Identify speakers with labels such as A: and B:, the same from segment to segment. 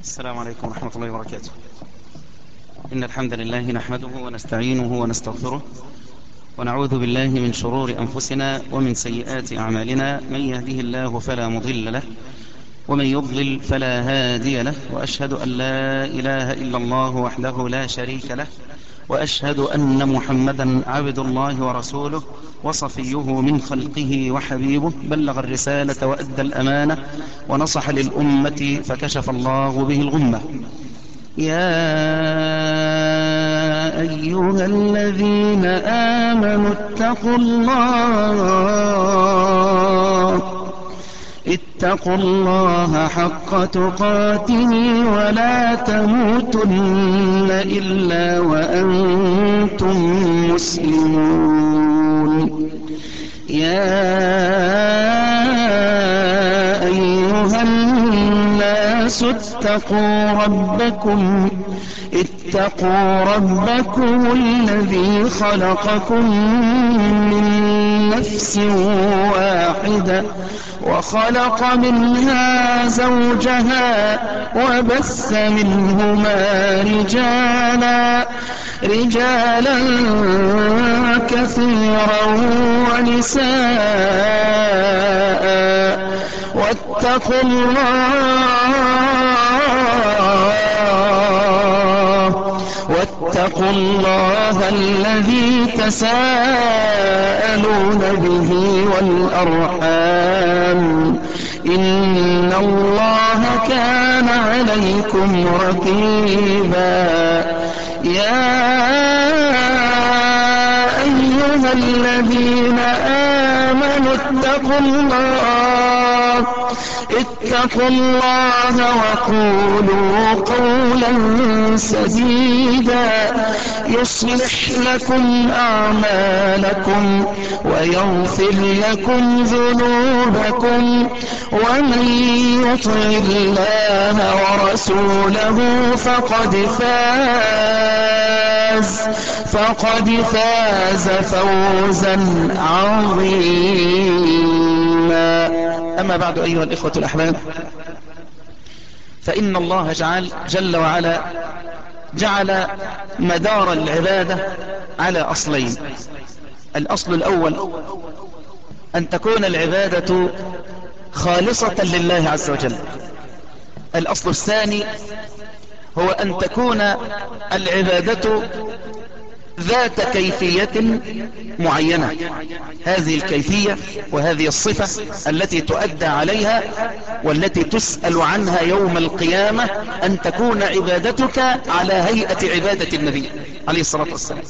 A: السلام عليكم ورحمة الله وبركاته إن الحمد لله نحمده ونستعينه ونستغفره ونعوذ بالله من شرور أنفسنا ومن سيئات أعمالنا من يهده الله فلا مضل له ومن يضلل فلا هادي له وأشهد أن لا إله إلا الله وحده لا شريك له وأشهد أن محمدا عبد الله ورسوله وصفيه من خلقه وحبيبه بلغ الرسالة وأدى الأمانة ونصح للأمة فكشف الله به الغمة يا أيها الذين آمنوا اتقوا الله اتقوا الله حق تقاته ولا تموتن إلا وأنتم مسلمون يا أيها الناس اتقوا ربكم اتقوا ربكم الذي خلقكم من نفس واحدة وخلق منها زوجها وبث منهما رجالا رجالا كثيرا ونساء واتقوا الله واتقوا الله الذي تساءلون به والأرحام إن الله كان عليكم رقيبا يا أيها الذين آمنوا اتقوا الله اتقوا الله وقولوا قولا سديدا يصلح لكم أعمالكم ويغفر لكم ذنوبكم ومن يطع الله ورسوله فقد فاز فقد فاز فوزا عظيما أما بعد أيها الإخوة الأحباب فإن الله جعل جل وعلا جعل مدار العبادة على أصلين الأصل الأول أن تكون العبادة خالصة لله عز وجل الأصل الثاني هو أن تكون العبادة ذات كيفية معينة هذه الكيفية وهذه الصفة التي تؤدى عليها والتي تسأل عنها يوم القيامة أن تكون عبادتك على هيئة عبادة النبي عليه الصلاة والسلام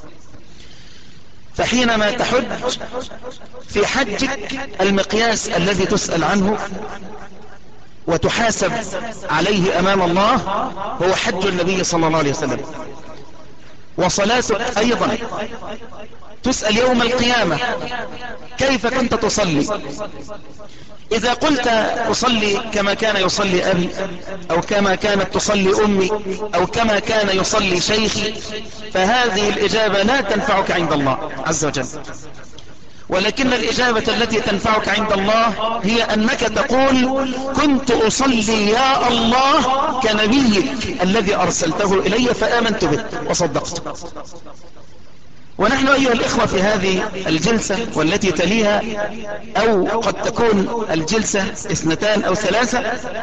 A: فحينما تحج في حجك المقياس الذي تسأل عنه وتحاسب عليه أمام الله هو حج النبي صلى الله عليه وسلم وصلاتك أيضا تسأل يوم القيامة كيف كنت تصلي إذا قلت أصلي كما كان يصلي أبي أو كما كانت تصلي أمي أو كما كان يصلي شيخي فهذه الإجابة لا تنفعك عند الله عز وجل ولكن الإجابة التي تنفعك عند الله هي أنك تقول كنت أصلي يا الله كنبيك الذي أرسلته إلي فآمنت به وصدقت ونحن أيها الإخوة في هذه الجلسة والتي تليها أو قد تكون الجلسة اثنتان أو ثلاثة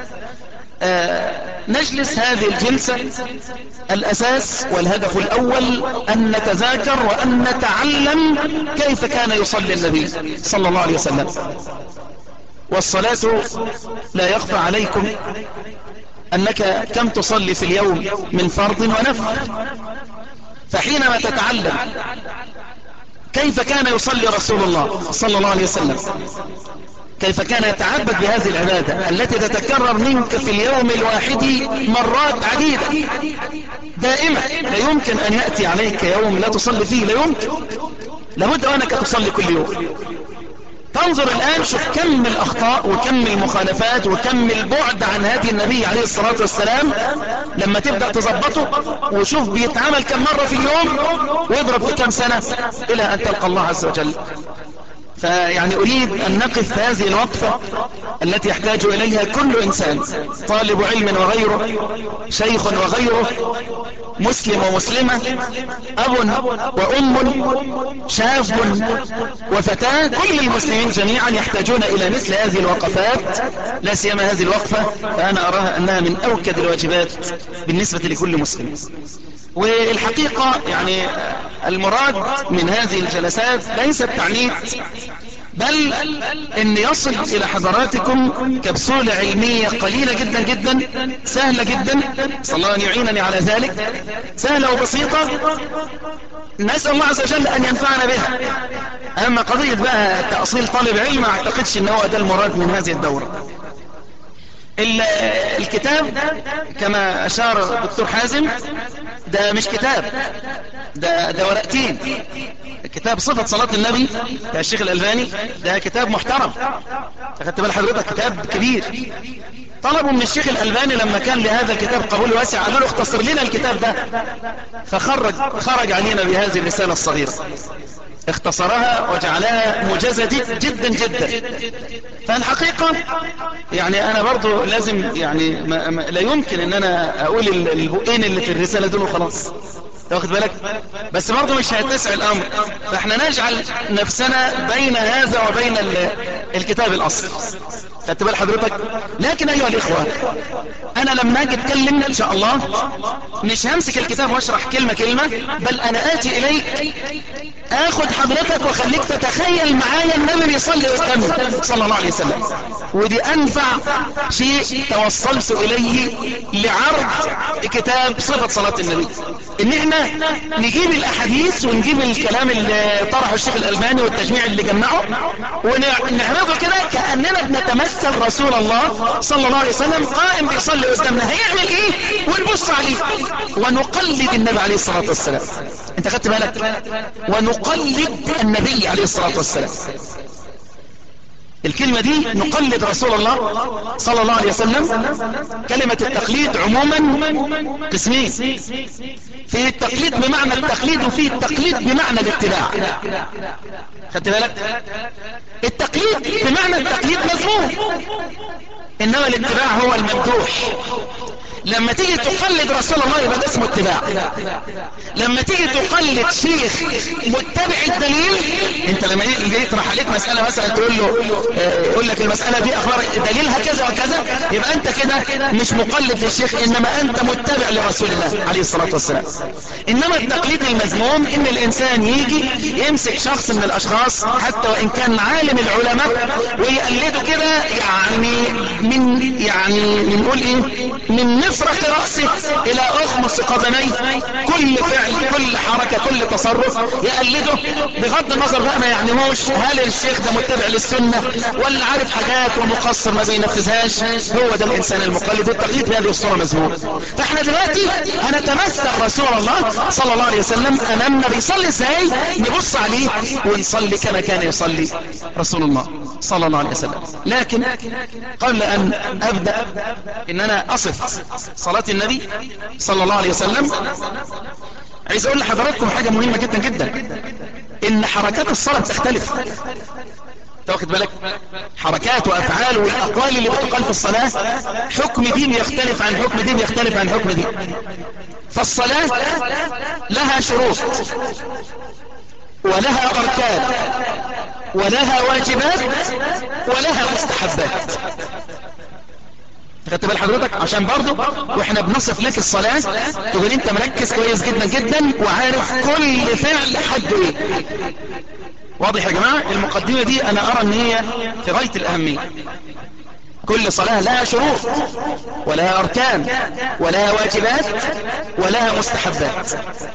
A: آه نجلس هذه الجلسة الأساس والهدف الأول أن نتذاكر وأن نتعلم كيف كان يصلي النبي صلى الله عليه وسلم والصلاة لا يخفى عليكم أنك كم تصلي في اليوم من فرض ونفل فحينما تتعلم كيف كان يصلي رسول الله صلى الله عليه وسلم كيف كان يتعبد بهذه العبادة التي تتكرر منك في اليوم الواحد مرات عديدة دائمة لا يمكن أن يأتي عليك يوم لا تصلي فيه لا يمكن لابد أنك تصلي كل يوم تنظر الآن شوف كم الأخطاء وكم المخالفات وكم البعد عن هدي النبي عليه الصلاة والسلام لما تبدأ تظبطه وشوف بيتعامل كم مرة في اليوم ويضرب في كم سنة إلى أن تلقى الله عز وجل فيعني أريد أن نقف هذه الوقفة التي يحتاج إليها كل إنسان طالب علم وغيره شيخ وغيره مسلم ومسلمة أب وأم شاب وفتاة كل المسلمين جميعا يحتاجون إلى مثل هذه الوقفات لا سيما هذه الوقفة فأنا أراها أنها من أوكد الواجبات بالنسبة لكل مسلم والحقيقة يعني المراد من هذه الجلسات ليس التعنيف بل ان يصل الى حضراتكم كبسولة علمية قليلة جدا جدا سهلة جدا صلى الله ان يعينني على ذلك سهلة وبسيطة نسأل الله عز وجل ان ينفعنا بها اما قضية بقى تأصيل طالب علم ما اعتقدش ان هو ده المراد من هذه الدورة الكتاب كما اشار الدكتور حازم ده مش كتاب ده, ده ورقتين كتاب صفة صلاة النبي يا الشيخ الألباني ده كتاب محترم أخذت بال حضرتك كتاب كبير طلبوا من الشيخ الألباني لما كان لهذا الكتاب قبول واسع قالوا له اختصر لنا الكتاب ده فخرج خرج علينا بهذه الرسالة الصغيرة اختصرها وجعلها موجزة جدا جدا فالحقيقة يعني انا برضو لازم يعني ما ما لا يمكن ان انا اقول البقين اللي في الرسالة دول وخلاص واخد بالك بس برضه مش هيتسع الامر فاحنا نجعل نفسنا بين هذا وبين الكتاب الاصل خدت بال حضرتك لكن ايها الاخوة انا لما اجي اتكلم ان شاء الله مش همسك الكتاب واشرح كلمة كلمة بل انا اتي اليك اخد حضرتك واخليك تتخيل معايا النبي بيصلي قدامي صلى الله عليه وسلم ودي انفع شيء توصلت اليه لعرض كتاب صفة صلاة النبي ان احنا نجيب الاحاديث ونجيب الكلام اللي طرحه الشيخ الالباني والتجميع اللي جمعه ونعرضه كده كأننا بنتمثل رسول الله صلى الله عليه وسلم قائم بيصلي قدامنا هيعمل ايه ونبص عليه ونقلد النبي عليه الصلاة والسلام انت خدت بالك ونقلد النبي عليه الصلاة والسلام الكلمة دي نقلد رسول الله صلى الله عليه وسلم كلمة التقليد عموما قسمين في التقليد بمعنى التقليد وفي التقليد بمعنى الاتباع خدت بالك التقليد بمعنى التقليد مذموم انما الاتباع هو الممدوح لما تيجي تقلد رسول الله يبقى ده اسمه اتباع لما تيجي تقلد شيخ متبع الدليل انت لما يجي يطرح عليك مسألة مثلا تقول له يقول لك المسألة دي اخبار دليلها كذا وكذا يبقى انت كده مش مقلد للشيخ انما انت متبع لرسول الله عليه الصلاة والسلام انما التقليد المذموم ان الانسان يجي يمسك شخص من الاشخاص حتى وان كان عالم العلماء ويقلده كده يعني من يعني نقول ايه من مفرق رأسه الى اخمص قدميه كل فعل كل حركة كل تصرف يقلده بغض النظر بقى ما يعنيهوش هل الشيخ ده متبع للسنة ولا عارف حاجات ومقصر ما بينفذهاش هو ده الانسان المقلد والتقليد بهذه الصورة مذموم فاحنا دلوقتي هنتمثل رسول الله صلى الله عليه وسلم امامنا بيصلي ازاي نبص عليه ونصلي كما كان يصلي رسول الله صلى الله عليه وسلم لكن قبل ان ابدأ ان انا اصف صلاة النبي صلى الله عليه وسلم عايز اقول لحضراتكم حاجة مهمة جدا جدا ان حركات الصلاة بتختلف تاخد بالك حركات وافعال والاقوال اللي بتقال في الصلاة حكم دين يختلف عن حكم دين يختلف عن حكم دين فالصلاة لها شروط ولها اركان ولها واجبات ولها مستحبات خدت بال حضرتك عشان برضو واحنا بنصف لك الصلاة تقول انت مركز كويس جدا جدا وعارف كل فعل حد ايه واضح يا جماعة المقدمة دي انا ارى ان هي في غاية الاهمية كل صلاة لها شروط ولها اركان ولها واجبات ولها مستحبات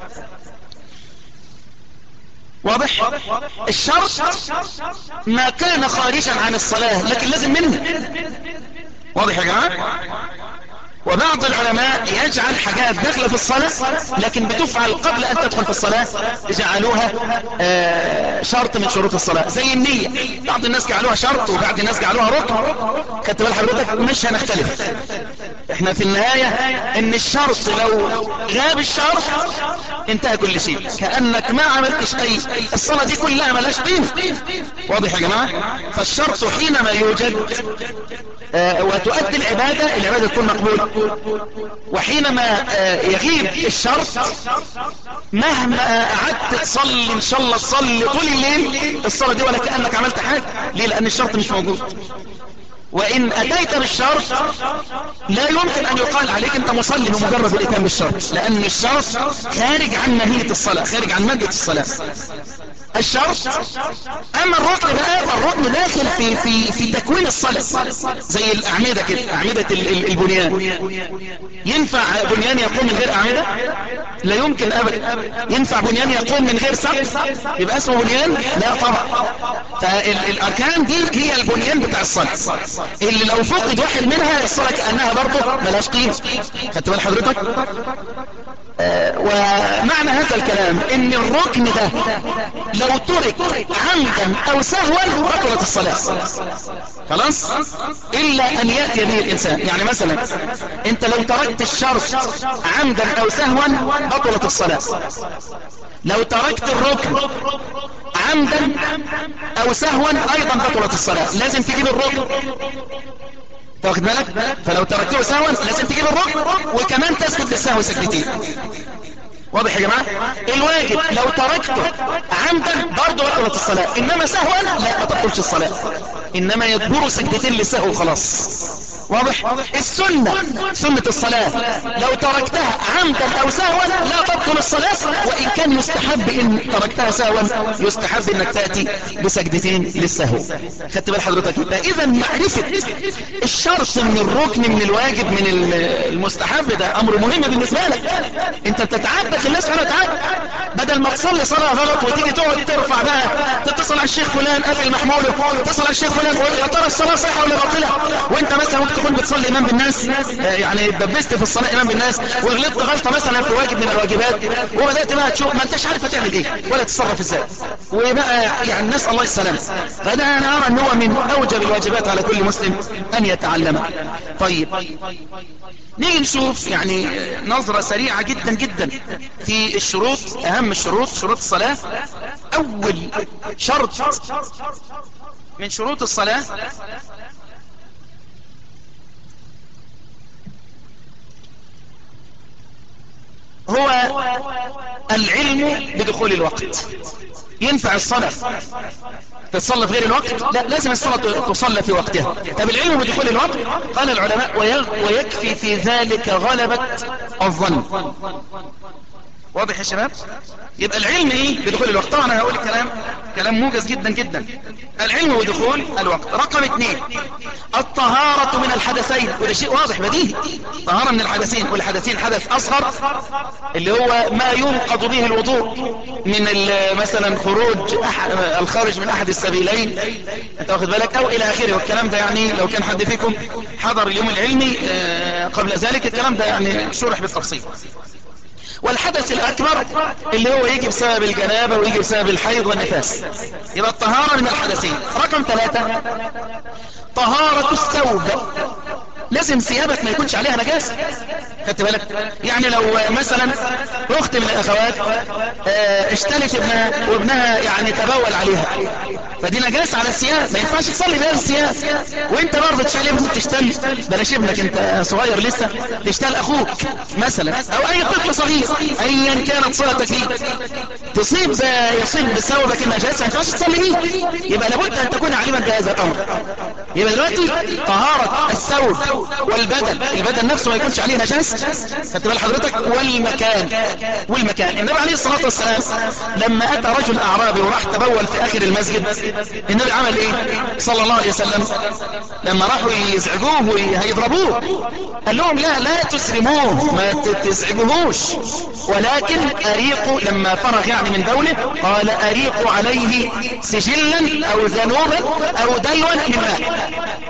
A: واضح الشرط ما كان خارجا عن الصلاة لكن لازم منه واضح يا جماعة وبعض العلماء يجعل حاجات داخلة في الصلاة لكن بتفعل قبل ان تدخل في الصلاة جعلوها آه شرط من شروط الصلاة زي النية بعض الناس جعلوها شرط وبعض الناس جعلوها ركن خدت بال حضرتك مش هنختلف احنا في النهاية ان الشرط لو غاب الشرط انتهى كل شيء كأنك ما عملتش اي الصلاة دي كلها ملاش قيمة واضح يا جماعة فالشرط حينما يوجد آه وتؤدي العبادة العبادة تكون مقبولة وحينما آه يغيب الشرط مهما قعدت تصلي ان شاء الله تصلي طول الليل الصلاة دي ولا كأنك عملت حاجة ليه لان الشرط مش موجود وإن أتيت بالشرط لا يمكن أن يقال عليك أنت مصلي بمجرد الإتام بالشرط لأن الشرط خارج عن ماهية الصلاة خارج عن مادة الصلاة الشرط اما الركن بقى فالركن داخل في في في تكوين الصلاه زي الاعمده كده اعمده البنيان ينفع بنيان يقوم من غير اعمده لا يمكن ابدا ينفع بنيان يقوم من غير سقف يبقى اسمه بنيان لا طبعا فالاركان دي هي البنيان بتاع الصلاه اللي لو فقد واحد منها الصلاه كانها برضه ملهاش قيمه خدت بال حضرتك آه ومعنى هذا الكلام ان الركن ده لو ترك عمدا او سهوا بطلت الصلاة خلاص الا ان يأتي به الانسان يعني مثلا انت لو تركت الشرط عمدا او سهوا بطلت الصلاة لو تركت الركن عمدا او سهوا ايضا بطلت الصلاة لازم تجيب الركن تاخد بالك فلو تركته سهوا لازم تجيب الركن وكمان تسجد للسهو سجدتين واضح يا جماعة الواجب لو تركته عمدا برضه بطلت الصلاة انما سهوا لا ما تبطلش الصلاة انما يدبر سجدتين للسهو خلاص واضح السنة سنة الصلاة لو تركتها عمدا او سهوا لا تبطل الصلاة وان كان يستحب ان تركتها سهوا يستحب انك تأتي بسجدتين للسهو خدت بال حضرتك اذا معرفة الشرط من الركن من الواجب من المستحب ده امر مهم بالنسبة لك انت بتتعبد الله سبحانه وتعالى بدل ما تصلي صلاة غلط وتيجي تقعد ترفع بقى تتصل على الشيخ فلان قافل محموله تتصل على الشيخ فلان يا ترى الصلاة صحيحة ولا باطلة وانت مثلا ممكن تكون بتصلي امام بالناس يعني دبست في الصلاة امام بالناس وغلطت غلطة مثلا في واجب من الواجبات وبدأت بقى تشوف ما انتش عارف هتعمل ايه ولا تتصرف ازاي وبقى يعني نسأل الله السلامة فده انا ارى ان هو من اوجب الواجبات على كل مسلم ان يتعلمها طيب نيجي نشوف يعني نظرة سريعة جدا جدا في الشروط اهم الشروط شروط الصلاة اول شرط من شروط الصلاة هو العلم بدخول الوقت ينفع الصلاة تتصلى في غير الوقت لا لازم الصلاة تصلى في وقتها طب العلم بدخول الوقت قال العلماء ويكفي في ذلك غلبة الظن واضح يا شباب يبقى العلم ايه بدخول الوقت طبعا انا هقول الكلام كلام موجز جدا جدا العلم بدخول الوقت رقم اثنين الطهارة من الحدثين وده شيء واضح بديهي طهارة من الحدثين والحدثين حدث اصغر اللي هو ما ينقض به الوضوء من مثلا خروج الخارج من احد السبيلين انت واخد بالك او الى اخره والكلام ده يعني لو كان حد فيكم حضر اليوم العلمي قبل ذلك الكلام ده يعني شرح بالتفصيل والحدث الأكبر اللي هو يجي بسبب الجنابة ويجي بسبب الحيض والنفاس يبقى الطهارة من الحدثين رقم ثلاثة طهارة الثوب لازم ثيابك ما يكونش عليها نجاسة خدت بالك يعني لو مثلا اخت من الاخوات اشتلت ابنها وابنها يعني تبول عليها فدي نجاسة على الثياب ما ينفعش تصلي بها الثياب وانت برضه تشيل ابنك تشتل بلاش ابنك انت صغير لسه تشتل اخوك مثلا او اي طفل صغير ايا كانت صلتك فيه تصيب يصيب بثوبك النجاسة ما ينفعش تصلي بيه يبقى لابد ان تكون عليما بهذا الامر يبقى دلوقتي طهارة الثوب والبدن البدن نفسه ما يكونش عليه نجاسة خدت بال حضرتك والمكان والمكان النبي عليه الصلاة والسلام لما اتى رجل اعرابي وراح تبول في اخر المسجد النبي عمل ايه صلى الله عليه وسلم لما راحوا يزعجوه ويضربوه قال لهم لا لا تسرموه ما تزعجوهوش ولكن اريقوا لما فرغ يعني من بوله قال اريقوا عليه سجلا او ذنوبا او دلوا من ماء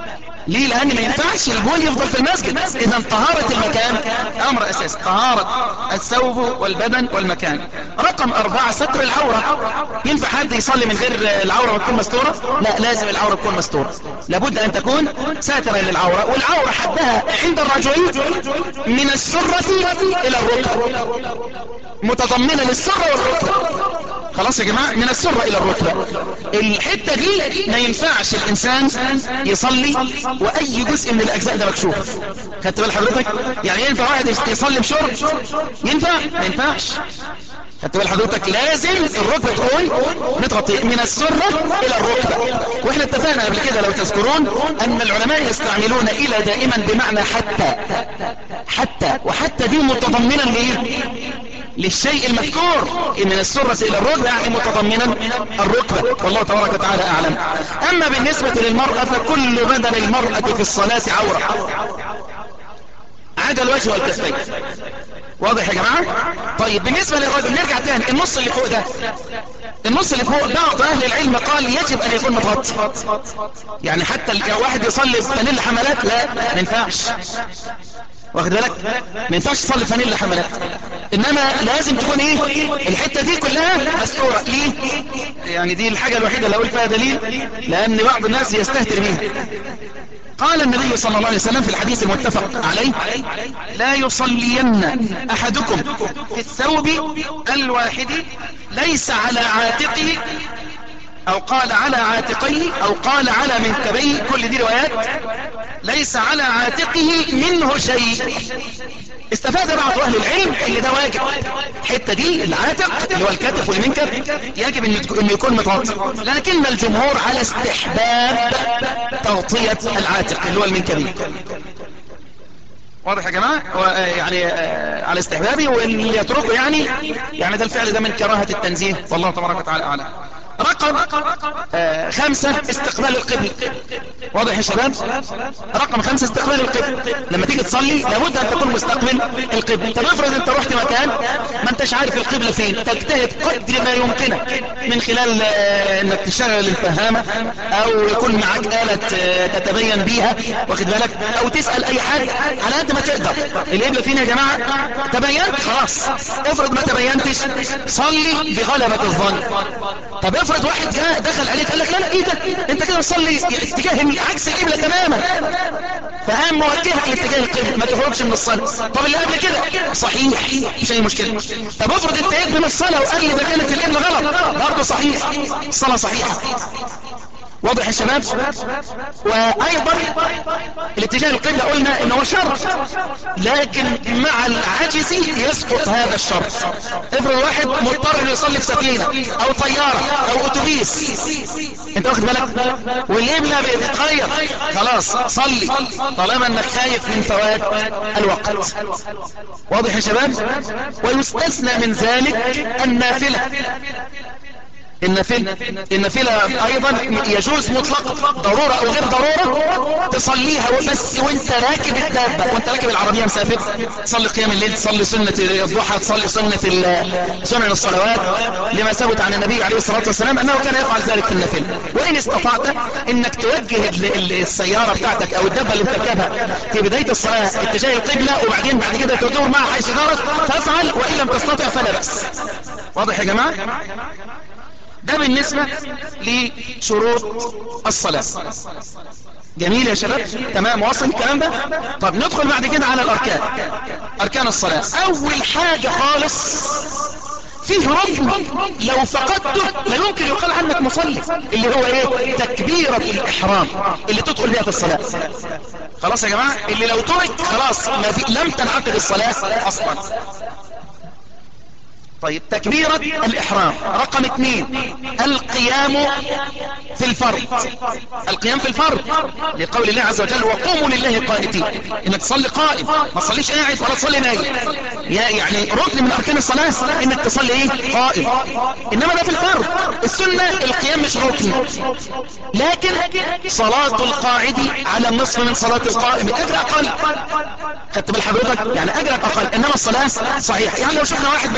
A: ليه لان ما ينفعش البول يفضل في المسجد اذا طهارة المكان امر اساسي طهارة الثوب والبدن والمكان رقم اربعة ستر العورة ينفع حد يصلي من غير العورة تكون مستورة لا لازم العورة تكون مستورة لابد ان تكون ساترة للعورة والعورة حدها عند الرجل من السرة الى الركبة متضمنة للسرة والركبة خلاص يا جماعة من السرة الى الركبة الحتة دي ما ينفعش الانسان يصلي واي جزء من الاجزاء ده مكشوف خدت بال حضرتك يعني ينفع واحد يصلي بشرب ينفع ما ينفعش خدت بال حضرتك لازم الركبة تكون متغطية من السرة الى الركبة واحنا اتفقنا قبل كده لو تذكرون ان العلماء يستعملون الى دائما بمعنى حتى حتى وحتى دي متضمنا ليه للشيء المذكور من السرة الى الركبة يعني متضمنا الركبة والله تبارك وتعالى اعلم اما بالنسبة للمرأة فكل بدن المرأة في الصلاة عورة عدا الوجه والكفين واضح يا جماعة طيب بالنسبة للرجل نرجع تاني النص اللي فوق ده النص اللي فوق بعض اهل العلم قال يجب ان يكون متغطي يعني حتى لو واحد يصلي فانيلا حملات لا ما ينفعش واخد بالك ما ينفعش تصلي فانيلا حملات انما لازم تكون ايه الحتة دي كلها مستورة ليه يعني دي الحاجة الوحيدة اللي اقول فيها دليل لان بعض الناس يستهتر بيها قال النبي صلى الله عليه وسلم في الحديث المتفق عليه لا يصلين احدكم في الثوب الواحد ليس على عاتقه او قال على عاتقيه او قال على منكبيه كل دي روايات ليس على عاتقه منه شيء استفاد بعض اهل العلم اللي ده واجب الحته دي العاتق اللي هو الكتف والمنكب يجب انه يكون متغطي لكن الجمهور على استحباب تغطية العاتق اللي هو المنكبي واضح يا جماعة يعني على استحبابي واللي يتركه يعني يعني ده الفعل ده من كراهة التنزيه والله تبارك وتعالى اعلم رقم آه خمسة استقبال القبل واضح يا شباب رقم خمسة استقبال القبل لما تيجي تصلي لابد ان تكون مستقبل القبل طب افرض انت رحت مكان ما انتش عارف القبلة فين تجتهد قدر ما يمكنك من خلال آه انك تشغل الفهامة او يكون معاك آلة آه تتبين بيها واخد بالك او تسأل اي حاجة على قد ما تقدر القبلة فين يا جماعة تبينت خلاص افرض ما تبينتش صلي بغلبة الظن طب افرض واحد جاء دخل عليك قال لك لا لا ايه ده انت كده بتصلي اتجاه عكس القبلة تماما فقام موجهك لاتجاه القبلة ما تخرجش من الصلاة طب اللي قبل كده صحيح مش اي مشكلة طب افرض انتهيت من الصلاة وقال لي ده كانت القبلة غلط برضه صحيح الصلاة صحيحة واضح يا شباب وايضا الاتجاه القبلة قلنا انه شر لكن مع العجز يسقط هذا الشر افرض واحد مضطر يصلي في سفينة او طيارة او اتوبيس انت واخد بالك والقبلة بتتغير خلاص صلي طالما انك خايف من فوات الوقت واضح يا شباب ويستثنى من ذلك النافلة النافلة النافلة ايضا يجوز مطلق ضرورة او غير ضرورة تصليها بس وانت راكب الدابة وانت راكب العربية مسافر تصلي قيام الليل تصلي سنة الضحى تصلي سنة سنن الصلوات لما ثبت عن النبي عليه الصلاة والسلام انه كان يفعل ذلك في النافلة وان استطعت انك توجه السيارة بتاعتك او الدابة اللي بتركبها في بداية الصلاة اتجاه القبلة وبعدين بعد كده تدور معها حيث دارت تفعل وان لم تستطع فلا بأس واضح يا جماعة ده بالنسبة لشروط الصلاة جميل يا شباب تمام واصل الكلام ده طب ندخل بعد كده على الاركان اركان الصلاة اول حاجة خالص فيه ركن لو فقدته لا يمكن يقال عنك مصلي اللي هو ايه تكبيرة الاحرام اللي تدخل بها في الصلاة خلاص يا جماعة اللي لو ترك خلاص ما في لم تنعقد الصلاة اصلا طيب تكبيرة الإحرام رقم اثنين القيام في الفرض القيام في الفرض لقول الله عز وجل وقوموا لله قائتين انك تصلي قائم ما تصليش قاعد ولا تصلي نايم يعني ركن من اركان الصلاة انك تصلي ايه قائم انما ده في الفرض السنة القيام مش ركن لكن صلاة القاعد على النصف من صلاة القائم اجر اقل خدت بال حضرتك يعني اجرك اقل انما الصلاة صحيح يعني لو شفنا واحد بيصلي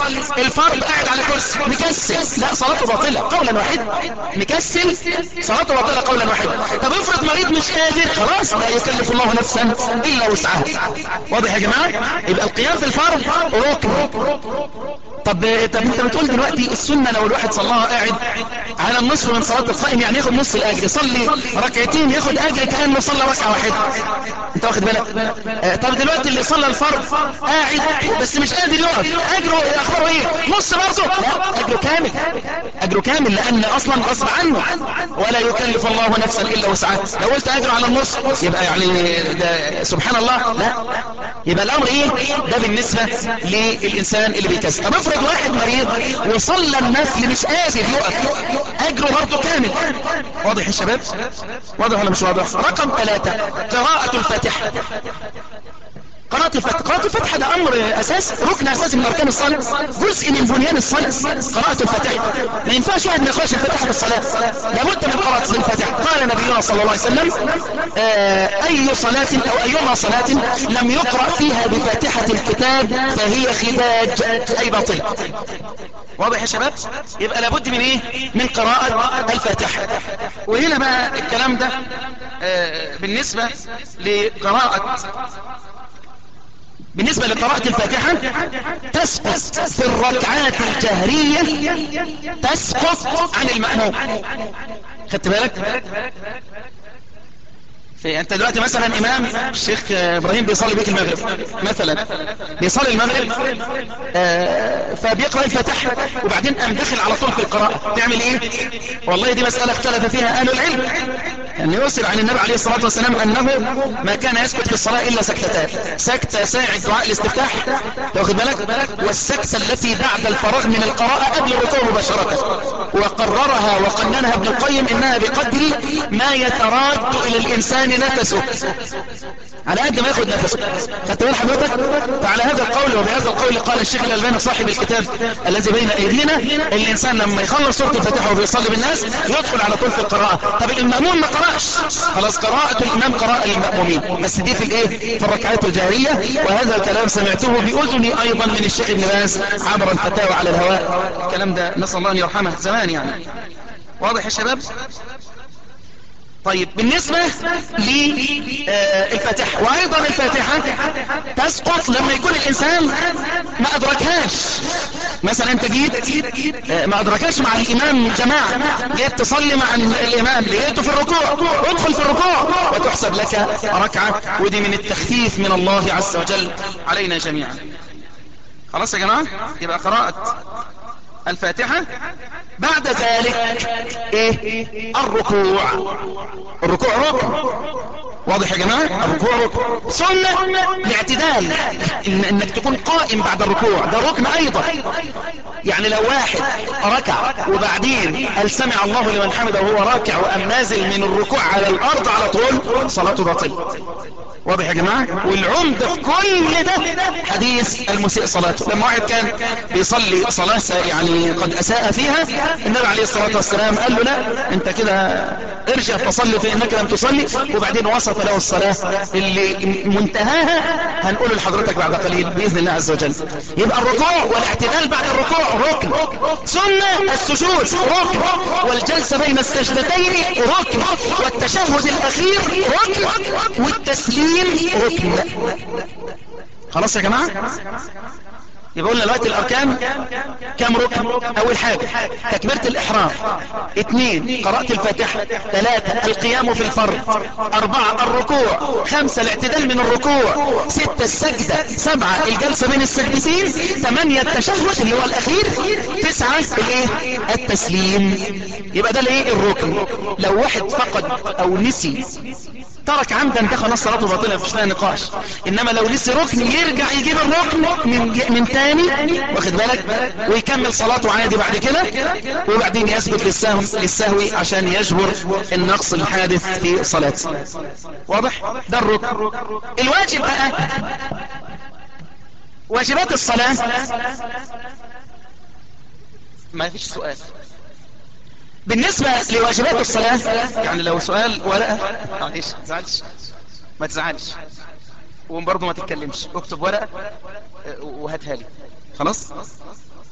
A: الفرض قاعد على كرسي مكسل لا صلاته باطلة قولا واحدا مكسل صلاته باطلة قولا واحدا طب افرض مريض مش قادر خلاص لا يكلف الله نفسا الا وسعها واضح يا جماعة يبقى القيام في الفرض ركن طب طب انت بتقول دلوقتي السنة لو الواحد صلاها قاعد على النصف من صلاة القائم يعني ياخد نص الاجر يصلي ركعتين ياخد اجر كأنه صلى ركعة واحدة انت واخد بالك آه طب دلوقتي اللي صلى الفرض قاعد بس مش قادر يقف اجره اخباره ايه نص برضه لا اجره كامل اجره كامل لان اصلا غصب عنه ولا يكلف الله نفسا الا وسعها لو قلت اجره على النص يبقى يعني ده سبحان الله لا يبقى الامر ايه ده بالنسبة للانسان اللي بيكسر طب افرض واحد مريض وصلى النفل مش قادر يقف اجره برضه كامل واضح يا شباب واضح ولا مش واضح رقم ثلاثة قراءة الفاتحة قراءة الفتح قراءة الفتح ده امر اساس ركن اساسي من اركان الصلاة جزء من بنيان الصلاة قراءة الفتح ما ينفعش واحد ما يقراش الفتح في الصلاة لابد من قراءة الفتح قال نبينا صلى الله عليه وسلم آه اي صلاة او ايما صلاة لم يقرأ فيها بفاتحة الكتاب فهي خداج اي باطل واضح يا شباب يبقى لابد من ايه من قراءة الفاتحة وهنا بقى الكلام ده آه بالنسبة لقراءة بالنسبة لقراءة الفاتحة تسقط في الركعات الجهرية تسقط عن المأموم خدت بالك في انت دلوقتي مثلا امام الشيخ ابراهيم بيصلي بيك المغرب مثلا بيصلي المغرب آه فبيقرأ الفاتحة وبعدين قام داخل على طول في القراءة تعمل ايه والله دي مسألة اختلف فيها اهل العلم يعني يوصل عن النبي عليه الصلاة والسلام انه ما كان يسكت في الصلاة الا سكتتان سكتة ساعة دعاء الاستفتاح واخد بالك والسكتة التي بعد الفراغ من القراءة قبل الركوع مباشرة وقررها وقننها ابن القيم انها بقدر ما يتراد الى الانسان نفسه على قد ما ياخد نفسه خدت بال حضرتك فعلى هذا القول وبهذا القول قال الشيخ الألباني صاحب الكتاب الذي بين ايدينا الانسان لما يخلص سوره الفاتحه وبيصلي بالناس يدخل على طول في القراءه طب المأمون ما قراش خلاص قراءه الامام قراءه للمأمومين بس دي في الايه في الركعات الجاريه وهذا الكلام سمعته باذني ايضا من الشيخ ابن باز عبر الفتاوى على الهواء الكلام ده نسال الله ان يرحمه زمان يعني واضح يا شباب طيب بالنسبة للفاتحة وايضا الفاتحة تسقط لما يكون الانسان ما ادركهاش مثلا انت جيت ما ادركهاش مع الامام جماعة جيت تصلي مع الامام لقيته في الركوع ادخل في الركوع وتحسب لك ركعة ودي من التخفيف من الله عز وجل علينا جميعا خلاص يا جماعة يبقى قراءة الفاتحة بعد ذلك ايه الركوع الركوع ركن واضح يا جماعة الركوع ركن سنة الاعتدال إن انك تكون قائم بعد الركوع ده ركن ايضا يعني لو واحد ركع وبعدين هل سمع الله لمن حمده وهو راكع وام نازل من الركوع على الارض على طول صلاته باطلة واضح يا جماعة والعمدة في كل ده حديث المسيء صلاته لما واحد كان بيصلي صلاة يعني قد اساء فيها النبي عليه الصلاة والسلام قال له لا انت كده ارجع فصلي فانك لم تصلي وبعدين وصف له الصلاة اللي منتهاها هنقول لحضرتك بعد قليل بإذن الله عز وجل يبقى الركوع والاعتدال بعد الركوع ركن سنة السجود ركن والجلسة بين السجدتين ركن والتشهد الاخير ركن والتسليم ركن خلاص يا جماعة يبقى قلنا دلوقتي الاركان كم ركن اول حاجة تكبيرة الاحرام اثنين قراءة الفاتحة ثلاثة القيام في الفرض اربعة الركوع خمسة الاعتدال من الركوع ستة السجدة سبعة الجلسة بين السجدتين ثمانية التشهد اللي هو الاخير تسعة الايه التسليم يبقى ده الايه الركن لو واحد فقد او نسي ترك عمدا ده خلاص صلاته باطلة مفيش فيها نقاش انما لو نسي ركن يرجع يجيب الركن من من تاني واخد بالك ويكمل صلاته عادي بعد كده وبعدين يثبت للسهو للسهو عشان يجبر النقص الحادث في صلاته واضح ده الركن الواجب بقى واجبات الصلاة ما فيش سؤال بالنسبة لواجبات الصلاة يعني لو سؤال ورقة معلش ما تزعلش ما تزعلش وبرضه ما تتكلمش اكتب ورقة وهاتها لي خلاص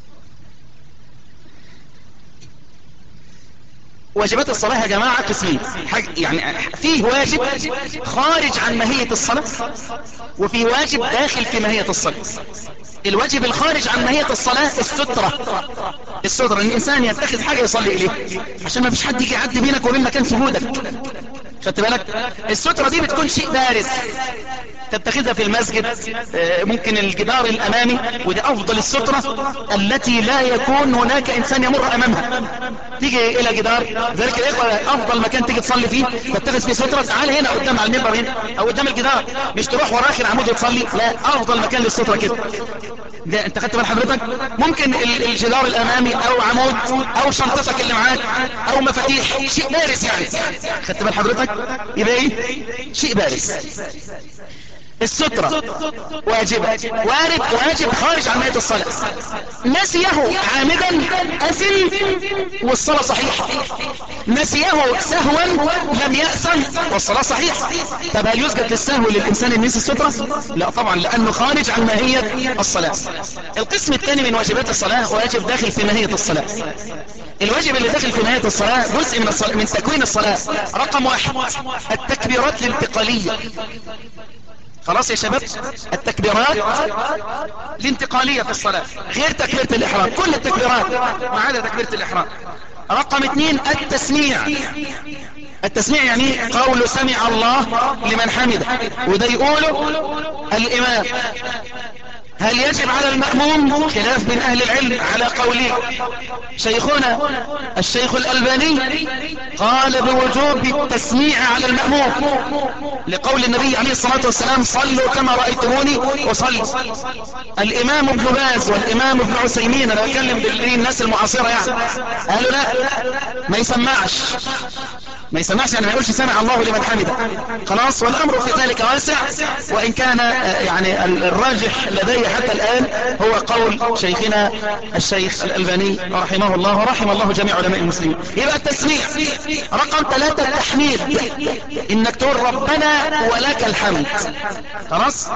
A: واجبات الصلاة يا جماعة قسمين يعني فيه واجب خارج عن ماهية الصلاة وفيه واجب داخل في ماهية الصلاة الواجب الخارج عن ماهية الصلاة السترة السترة ان الانسان يتخذ حاجة يصلي اليه عشان ما فيش حد يجي يعدي بينك وبين مكان سجودك خدت بالك السترة دي بتكون شيء بارز تتخذها في المسجد ممكن الجدار الامامي ودي افضل السترة التي لا يكون هناك انسان يمر امامها تيجي الى جدار ذلك الاخوة افضل مكان تيجي تصلي فيه تتخذ فيه سترة تعال هنا قدام على المنبر هنا او قدام الجدار مش تروح ورا اخر عمود وتصلي لا افضل مكان للسترة كده ده انت خدت بال حضرتك ممكن الجدار الامامي او عمود او شنطتك اللي معاك او مفاتيح شيء بارز يعني خدت بال حضرتك يبقى ايه شيء بارز السترة واجبة وارد واجب خارج عن مية الصلاة نسيه عامدا أثم والصلاة صحيحة نسيه سهوا لم يأثم والصلاة صحيحة طب هل يسجد للسهو للإنسان النسي السترة لا طبعا لأنه خارج عن ماهية الصلاة القسم الثاني من واجبات الصلاة واجب داخل في ماهية الصلاة الواجب اللي داخل في نهاية الصلاة جزء من, الصلاة من تكوين الصلاة رقم واحد التكبيرات الانتقالية خلاص يا شباب التكبيرات الانتقالية في الصلاة غير تكبيرة الإحرام كل التكبيرات ما عدا تكبيرة الإحرام رقم اثنين التسميع التسميع يعني قول سمع الله لمن حمده وده يقوله الإمام هل يجب على المأموم خلاف بين أهل العلم على قولين شيخنا الشيخ الألباني قال بوجوب التسميع على المأموم لقول النبي عليه الصلاة والسلام صلوا كما رأيتموني وصلي الإمام ابن باز والإمام ابن عسيمين أنا بتكلم بالناس المعاصرة يعني قالوا لا ما يسمعش ما يسمعش يعني ما يقولش سمع الله لمن حمده خلاص والأمر في ذلك واسع وإن كان يعني الراجح لدي حتى الآن هو قول شيخنا الشيخ الألباني رحمه الله ورحم الله جميع علماء المسلمين يبقى التسميع رقم ثلاثة التحميد إنك تقول ربنا ولك الحمد خلاص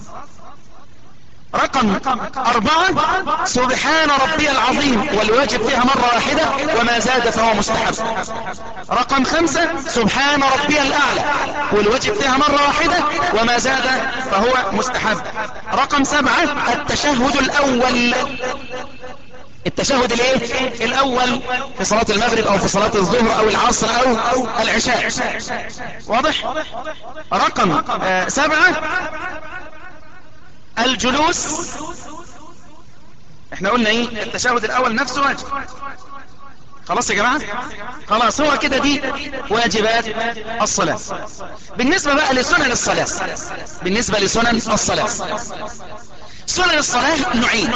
A: رقم أربعة سبحان ربي العظيم والواجب فيها مرة واحدة وما زاد فهو مستحب رقم خمسة سبحان ربي الأعلى والواجب فيها مرة واحدة وما زاد فهو مستحب رقم سبعة التشهد الأول التشهد الايه الاول في صلاة المغرب او في صلاة الظهر او العصر او العشاء واضح رقم آه سبعة الجلوس احنا قلنا ايه التشهد الاول نفسه واجب خلاص يا جماعة خلاص هو كده دي واجبات الصلاة بالنسبة بقى لسنن الصلاة بالنسبة لسنن الصلاة سنن الصلاة نوعين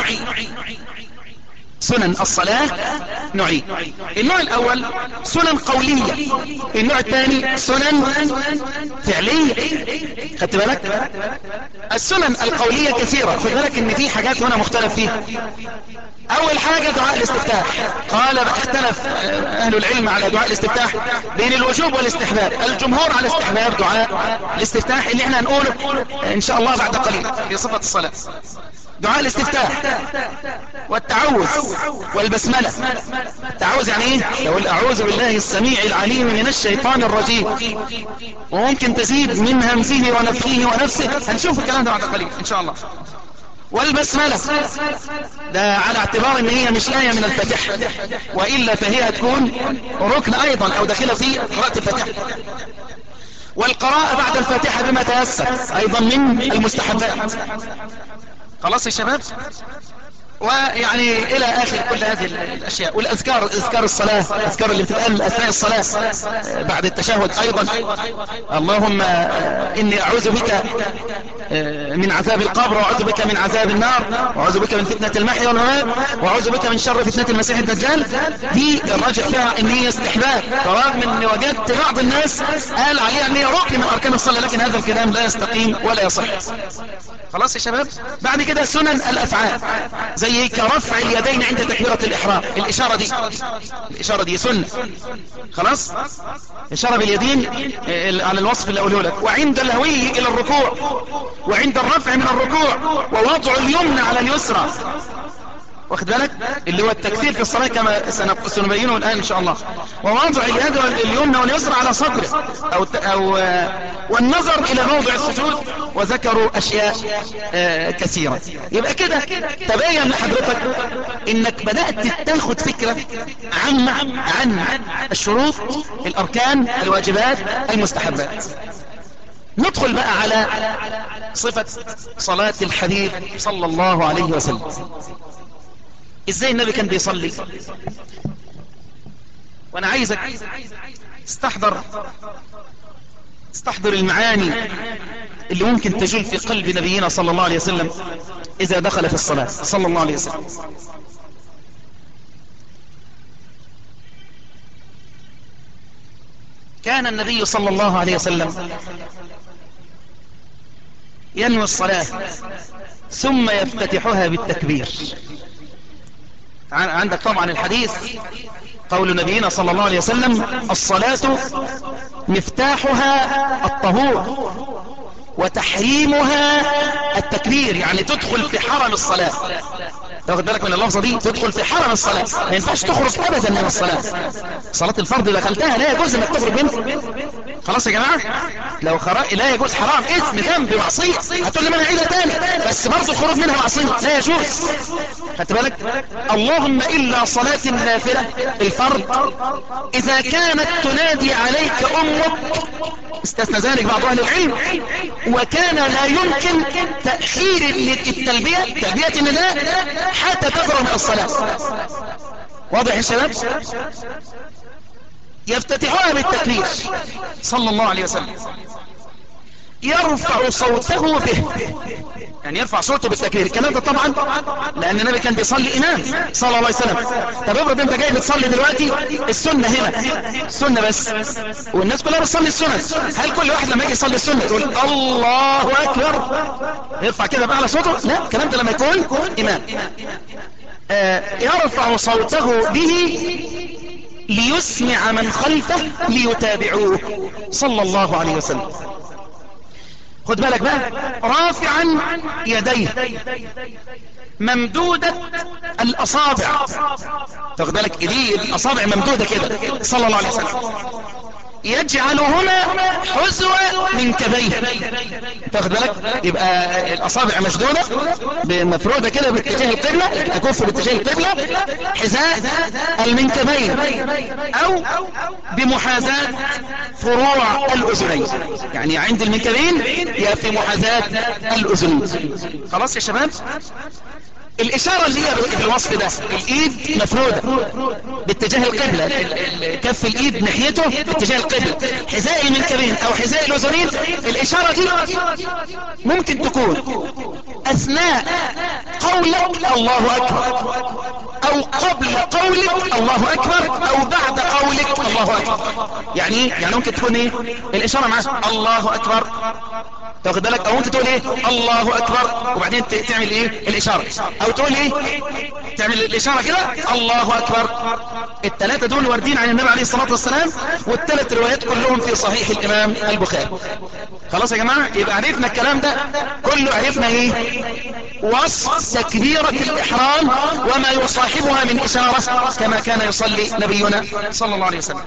A: سنن الصلاة نوعين النوع الاول سنن قولية النوع الثاني سنن فعلية خدت بالك السنن القولية كثيرة خد بالك ان في حاجات هنا مختلف فيها اول حاجة دعاء الاستفتاح قال اختلف اهل العلم على دعاء الاستفتاح بين الوجوب والاستحباب الجمهور على استحباب دعاء الاستفتاح اللي احنا هنقوله ان شاء الله بعد قليل في صفة الصلاة دعاء الاستفتاح والتعوذ والبسملة تعوذ يعني ايه يقول اعوذ بالله السميع العليم من الشيطان الرجيم وممكن تزيد من همزه ونفخه ونفسه هنشوف الكلام ده بعد قليل ان شاء الله والبسملة ده على اعتبار ان هي مش آية من الفاتحة وإلا فهي هتكون ركن ايضا او داخلة في قراءة الفاتحة والقراءة بعد الفاتحة بما تيسر ايضا من المستحبات خلاص يا شباب ويعني الى اخر كل هذه الاشياء والاذكار اذكار الصلاة الاذكار اللي بتتقال اثناء الصلاة بعد التشهد ايضا اللهم اني اعوذ بك من عذاب القبر واعوذ بك من عذاب النار واعوذ بك من فتنة المحيا والممات واعوذ بك من شر فتنة المسيح الدجال دي الراجح فيها ان هي استحباب فرغم ان وجدت بعض الناس قال عليها ان هي ركن من اركان الصلاة لكن هذا الكلام لا يستقيم ولا يصح خلاص يا شباب بعد كده سنن الافعال زي كرفع اليدين عند تكبيرة الاحرام الاشارة دي الاشارة دي سنة خلاص اشارة باليدين على الوصف اللي اقوله لك وعند الهوي الى الركوع وعند الرفع من الركوع ووضع اليمنى على اليسرى واخد بالك اللي هو التكثير في الصلاة كما سنبينه الآن إن شاء الله ووضع اليد اليمنى واليسرى على صدره أو, أو والنظر إلى موضع السجود وذكروا أشياء كثيرة يبقى كده تبين لحضرتك إنك بدأت تاخد فكرة عامة عن الشروط الأركان الواجبات المستحبات ندخل بقى على صفة صلاة الحبيب صلى الله عليه وسلم ازاي النبي كان بيصلي وانا عايزك استحضر استحضر المعاني اللي ممكن تجول في قلب نبينا صلى الله عليه وسلم اذا دخل في الصلاة صلى الله عليه وسلم كان النبي صلى الله عليه وسلم ينوي الصلاة ثم يفتتحها بالتكبير عندك طبعا الحديث قول نبينا صلى الله عليه وسلم الصلاة مفتاحها الطهور وتحريمها التكبير يعني تدخل في حرم الصلاة تاخد بالك من اللفظة دي تدخل في حرم الصلاة ما ينفعش تخرج ابدا من الصلاة صلاة الفرض دخلتها لا يجوز انك تخرج منها خلاص يا جماعة لو خرج لا يجوز حرام اسم ذنب معصية هتقول لي ما انا عيدها تاني بس برضه الخروج منها معصية لا يجوز خدت بالك اللهم الا صلاة النافلة الفرض اذا كانت تنادي عليك امك استثنى ذلك بعض اهل العلم وكان لا يمكن تأخير التلبية تلبية النداء حتى تفرغ من الصلاة واضح يا شباب يفتتحها بالتكبير صلى الله عليه وسلم يرفع صوته به يعني يرفع صوته بالتكبير الكلام ده طبعا لان النبي كان بيصلي امام صلى الله عليه وسلم طب افرض انت جاي بتصلي دلوقتي السنه هنا السنه بس والناس كلها بتصلي السنه هل كل واحد لما يجي يصلي السنه يقول الله اكبر يرفع كده باعلى صوته لا الكلام ده لما يكون امام آه يرفع صوته به ليسمع من خلفه ليتابعوه صلى الله عليه وسلم خد بالك بقى رافعا يديه ممدودة الأصابع تاخد بالك ايديه الأصابع ممدودة كده صلى الله عليه وسلم يجعلهما حزوة من كبيه تاخد بالك يبقى الأصابع مشدودة مفرودة كده باتجاه القبلة أكف باتجاه القبلة حذاء المنكبين أو بمحاذاة فروع الأذنين يعني عند المنكبين يا في محاذاة الأذنين خلاص يا شباب الإشارة اللي هي في الوصف ده الإيد مفرودة باتجاه القبلة كف الإيد ناحيته باتجاه القبلة حذاء المنكبين أو حذاء الأذنين الإشارة دي ممكن تكون أثناء قولك الله أكبر أو قبل قولك الله أكبر أو بعد قولك الله أكبر يعني يعني ممكن تكون إيه الإشارة معاه الله أكبر تاخد بالك او انت تقول ايه الله اكبر وبعدين تعمل ايه الاشارة او تقول ايه تعمل الاشارة كده الله اكبر الثلاثة دول واردين عن النبي عليه الصلاة والسلام والثلاث روايات كلهم في صحيح الامام البخاري خلاص يا جماعة يبقى عرفنا الكلام ده كله عرفنا ايه وصف تكبيرة الاحرام وما يصاحبها من اشارة كما كان يصلي نبينا صلى الله عليه وسلم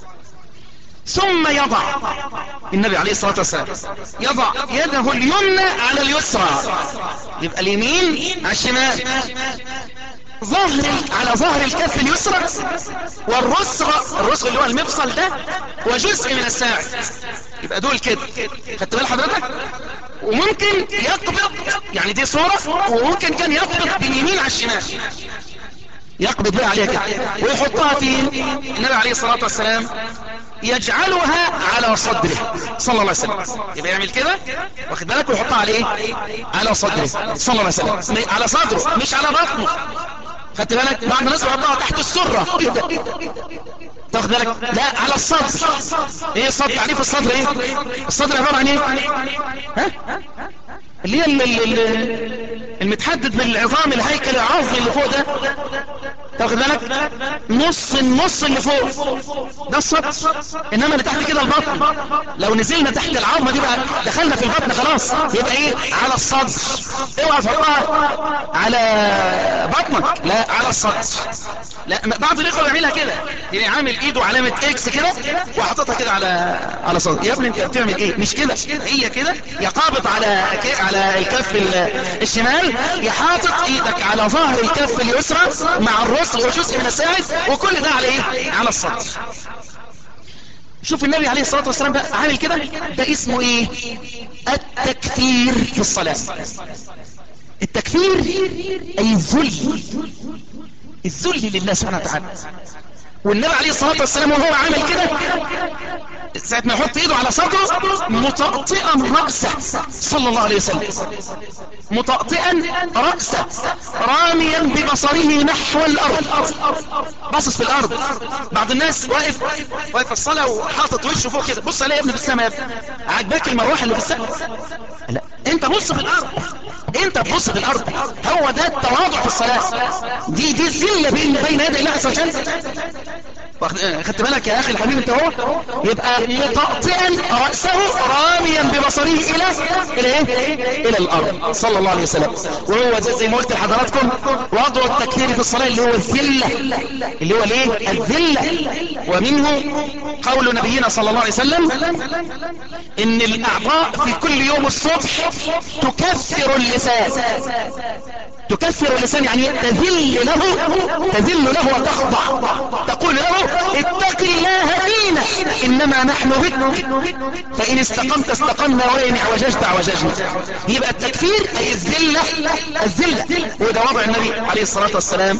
A: ثم يضع النبي عليه الصلاة والسلام يضع يده اليمنى على اليسرى يبقى اليمين على الشمال ظهر على ظهر الكف اليسرى والرسغ الرسغ اللي هو المفصل ده وجزء من الساعد يبقى دول كده خدت بال حضرتك وممكن يقبض يعني دي صورة وممكن كان يقبض باليمين على الشمال يقبض بها عليها كده ويحطها في النبي عليه الصلاة والسلام يجعلها على صدره صلى الله عليه وسلم يبقى يعمل كده واخد بالك ويحطها على ايه على صدره صلى الله عليه وسلم على صدره مش على بطنه خدت بالك بعض الناس بيحطها تحت السرة تاخد بالك لا على الصدر ايه الصدر تعريف الصدر ايه الصدر عبارة عن ايه ها اللي هي المتحدد من العظام الهيكل العظمي اللي فوق ده تاخد بالك نص النص اللي فوق ده السطر انما اللي تحت كده البطن لو نزلنا تحت العظمه دي بقى دخلنا في البطن خلاص يبقى ايه على الصدر اوعى تحطها على بطنك لا على الصدر لا بعض الاخوه بيعملها كده يعني عامل ايده علامه اكس كده وحاططها كده على على صدر يا ابني انت بتعمل ايه مش كده هي كده يا قابض على على الكف الشمال يا حاطط ايدك على ظهر الكف اليسرى مع الرسل وجزء من الساعد وكل ده على ايه على السطر شوف النبي عليه الصلاة والسلام بقى عامل كده ده اسمه ايه التكفير في الصلاة التكفير اي الذل الذل لله سبحانه وتعالى والنبي عليه الصلاة والسلام وهو عامل كده ساعة ما يحط ايده على صدره مطأطئا رأسه صلى الله عليه وسلم مطأطئا رأسه راميا ببصره نحو الأرض باصص في الأرض بعض الناس واقف واقف في الصلاة وحاطط وشه فوق كده بص عليه يا ابني في السماء يا ابني عجباك المروحة اللي في السماء لا انت بص في الأرض انت بص في الأرض هو ده التواضع في الصلاة دي دي الذلة بين بين يدي الله عز وجل خدت بالك يا اخي الحبيب انت هو يبقى مطأطئا رأسه راميا ببصره الى الى ايه الى الارض صلى الله عليه وسلم وهو زي, زي ما قلت لحضراتكم وضع التكفير في الصلاة اللي هو الذلة اللي هو الايه الذلة ومنه قول نبينا صلى الله عليه وسلم ان الاعضاء في كل يوم الصبح تكفر اللسان تكفر اللسان يعني تذل له تذل له وتخضع تقول له اتق الله فينا انما نحن بك فان استقمت استقمنا وان اعوججت اعوججنا يبقى التكفير اي الذله الذله وده وضع النبي عليه الصلاه والسلام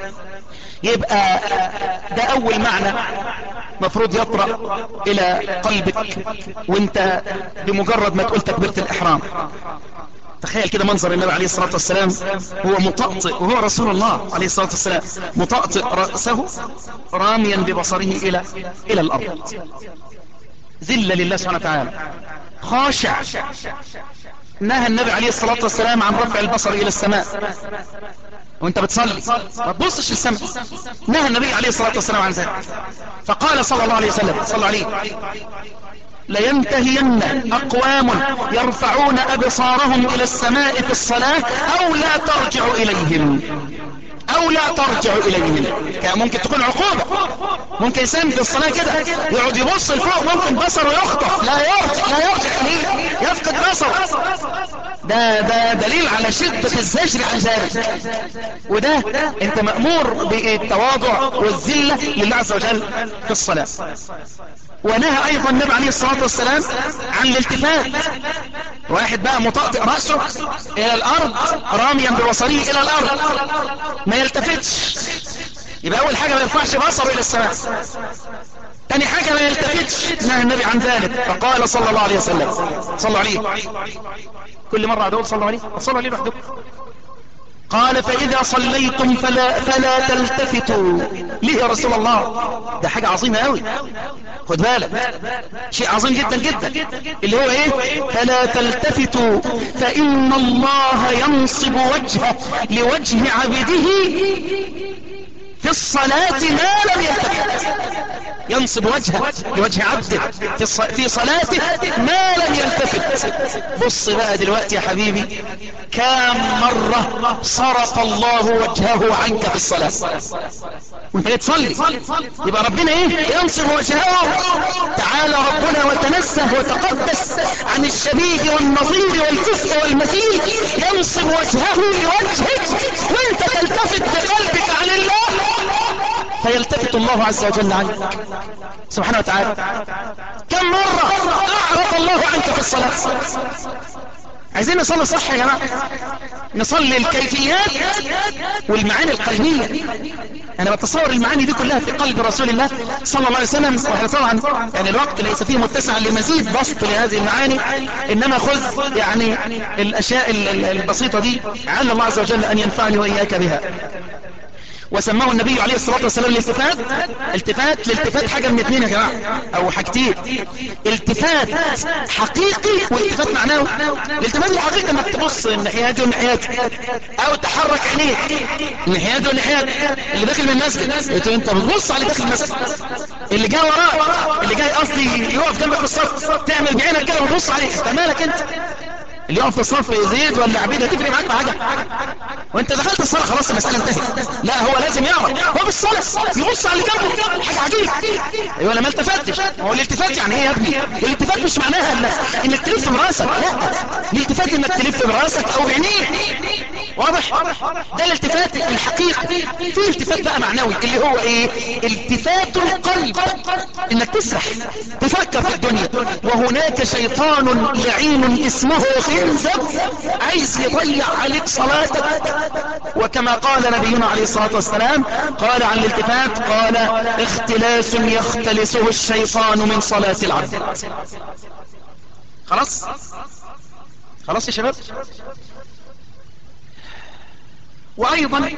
A: يبقى ده اول معنى مفروض يطرأ الى قلبك وانت بمجرد ما تقول تكبيرة الاحرام تخيل كده منظر النبي عليه الصلاة والسلام هو مطأطئ وهو رسول الله عليه الصلاة والسلام مطأطئ رأسه راميا ببصره إلى إلى الأرض ذل لله سبحانه وتعالى خاشع نهى النبي عليه الصلاة والسلام عن رفع البصر إلى السماء وانت بتصلي ما تبصش للسماء نهى النبي عليه الصلاة والسلام عن ذلك فقال صلى الله عليه وسلم صلى عليه لينتهين أقوام يرفعون أبصارهم إلى السماء في الصلاة أو لا ترجع إليهم أو لا ترجع إليهم كان ممكن تكون عقوبة ممكن إنسان في الصلاة كده يقعد يبص لفوق ممكن بصره يخطف لا يرجع لا يرجع ليه يفقد بصره ده ده دليل على شدة الزجر عن ذلك وده انت مأمور بالتواضع والذلة لله عز وجل في الصلاة ونهى ايضا النبي عليه الصلاة والسلام عن الالتفات واحد بقى مطأطئ رأسه الى الارض راميا ببصره الى الارض ما يلتفتش يبقى اول حاجة ما يرفعش بصره الى السماء تاني حاجة ما يلتفتش نهى النبي عن ذلك فقال صلى الله عليه وسلم صلى عليه كل مرة عدول صلى عليه صلى عليه لوحدكم قال فإذا صليتم فلا, فلا تلتفتوا ليه يا رسول الله ده حاجة عظيمة قوي خد بالك شيء عظيم جدا جدا اللي هو ايه فلا تلتفتوا فإن الله ينصب وجهه لوجه عبده في الصلاة ما لم يلتفت ينصب وجهه لوجه عبده في, الص... في صلاته ما لم يلتفت بص بقى دلوقتي يا حبيبي كام مرة صرف الله وجهه عنك في الصلاة وانت تصلي يبقى ربنا ايه ينصب وجهه تعالى ربنا وتنزه وتقدس عن الشبيه والنظير والكفء والمثيل ينصب وجهه لوجهك وانت تلتفت بقلبك عن الله فيلتفت الله عز وجل عنك سبحانه وتعالى كم مرة أعرض الله عنك في الصلاة عايزين نصلي صح يا جماعة نصلي الكيفيات والمعاني القلبية انا بتصور المعاني دي كلها في قلب رسول الله صلى الله عليه وسلم واحنا طبعا يعني الوقت ليس فيه متسع لمزيد بسط لهذه المعاني انما خذ يعني الاشياء البسيطة دي عل الله عز وجل ان ينفعني واياك بها وسماه النبي عليه الصلاة والسلام الالتفات التفات الالتفات حاجة من اثنين يا جماعة او حاجتين التفات حقيقي والتفات معناه الالتفات الحقيقي انك تبص الناحية دي والناحية دي او تحرك عينيك الناحية دي والناحية دي اللي داخل من المسجد انت انت بتبص على اللي داخل المسجد اللي جاي وراك اللي جاي قصدي يقف جنبك في الصف تعمل بعينك كده وتبص عليه انت مالك انت اللي يقف في الصف يزيد ولا عبيد هتفرق معاك بحاجه وانت دخلت الصلاه خلاص المساله انتهت لا هو لازم يعرف هو بالصلاه يبص على اللي جنبه حاجه عجيبه ايوه انا ما التفتش هو الالتفات يعني ايه يا ابني الالتفات مش معناها إن انك تلف براسك لا الالتفات انك تلف براسك او بعينيك واضح ده الالتفات الحقيقي في التفات بقى معنوي اللي هو ايه التفات القلب انك تسرح تفكر في الدنيا وهناك شيطان لعين اسمه خنزب عايز يضيع عليك صلاتك وكما قال نبينا عليه الصلاة والسلام قال عن الالتفات قال اختلاس يختلسه الشيطان من صلاة العبد خلاص خلاص يا شباب وأيضا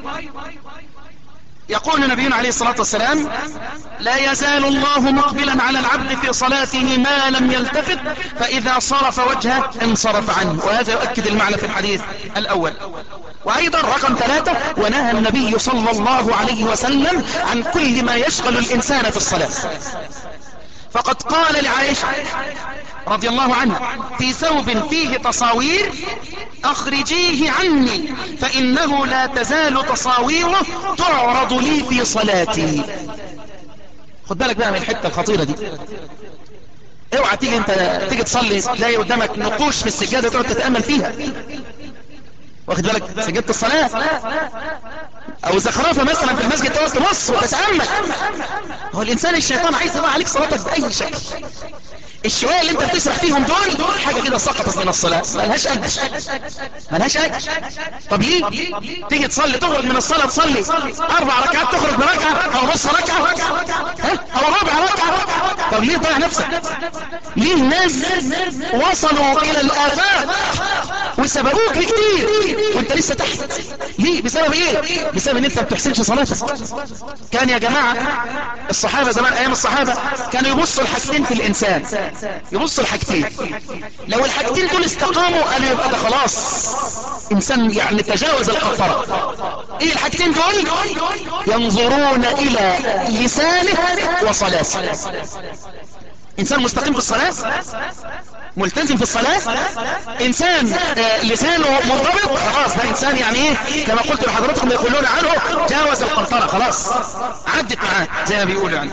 A: يقول نبينا عليه الصلاة والسلام لا يزال الله مقبلا على العبد في صلاته ما لم يلتفت فإذا صرف وجهه انصرف عنه وهذا يؤكد المعنى في الحديث الأول وأيضا رقم ثلاثة ونهى النبي صلى الله عليه وسلم عن كل ما يشغل الإنسان في الصلاة فقد قال لعائشة رضي الله عنها في ثوب فيه تصاوير اخرجيه عني فانه لا تزال تصاويره تعرض لي في صلاتي خد بالك بقى من الحتة الخطيرة دي اوعى تيجي انت تيجي تصلي تلاقي قدامك نقوش في السجادة تقعد تتأمل فيها واخد بالك سجدت الصلاة او زخرفة مثلا في المسجد تقعد تبص وتتأمل هو الانسان الشيطان عايز يضيع عليك صلاتك بأي شكل الشوية اللي انت بتسرح فيهم دول حاجة كده سقطت من الصلاة ملهاش اجر ملهاش اجر طب ليه تيجي تصلي تخرج من الصلاة تصلي اربع ركعات تخرج بركعة او نص ركعة ها او ربع ركعة طب ليه ضيع نفسك ليه الناس وصلوا الى الافاق وسبقوك بكتير وانت لسه تحت ليه بسبب ايه بسبب ان انت ما بتحسنش صلاتك كان يا جماعة الصحابة زمان ايام الصحابة كانوا يبصوا الحاجتين في الانسان يبصوا الحاجتين لو الحاجتين دول استقاموا قالوا يبقى ده خلاص انسان يعني تجاوز القطرة ايه الحاجتين دول ينظرون الى لسانه وصلاته انسان مستقيم في الصلاة ملتزم في الصلاة انسان آه لسانه منضبط خلاص ده انسان يعني ايه كما قلت لحضراتكم يقولون عنه جاوز القنطرة خلاص عدت معاه زي ما بيقولوا يعني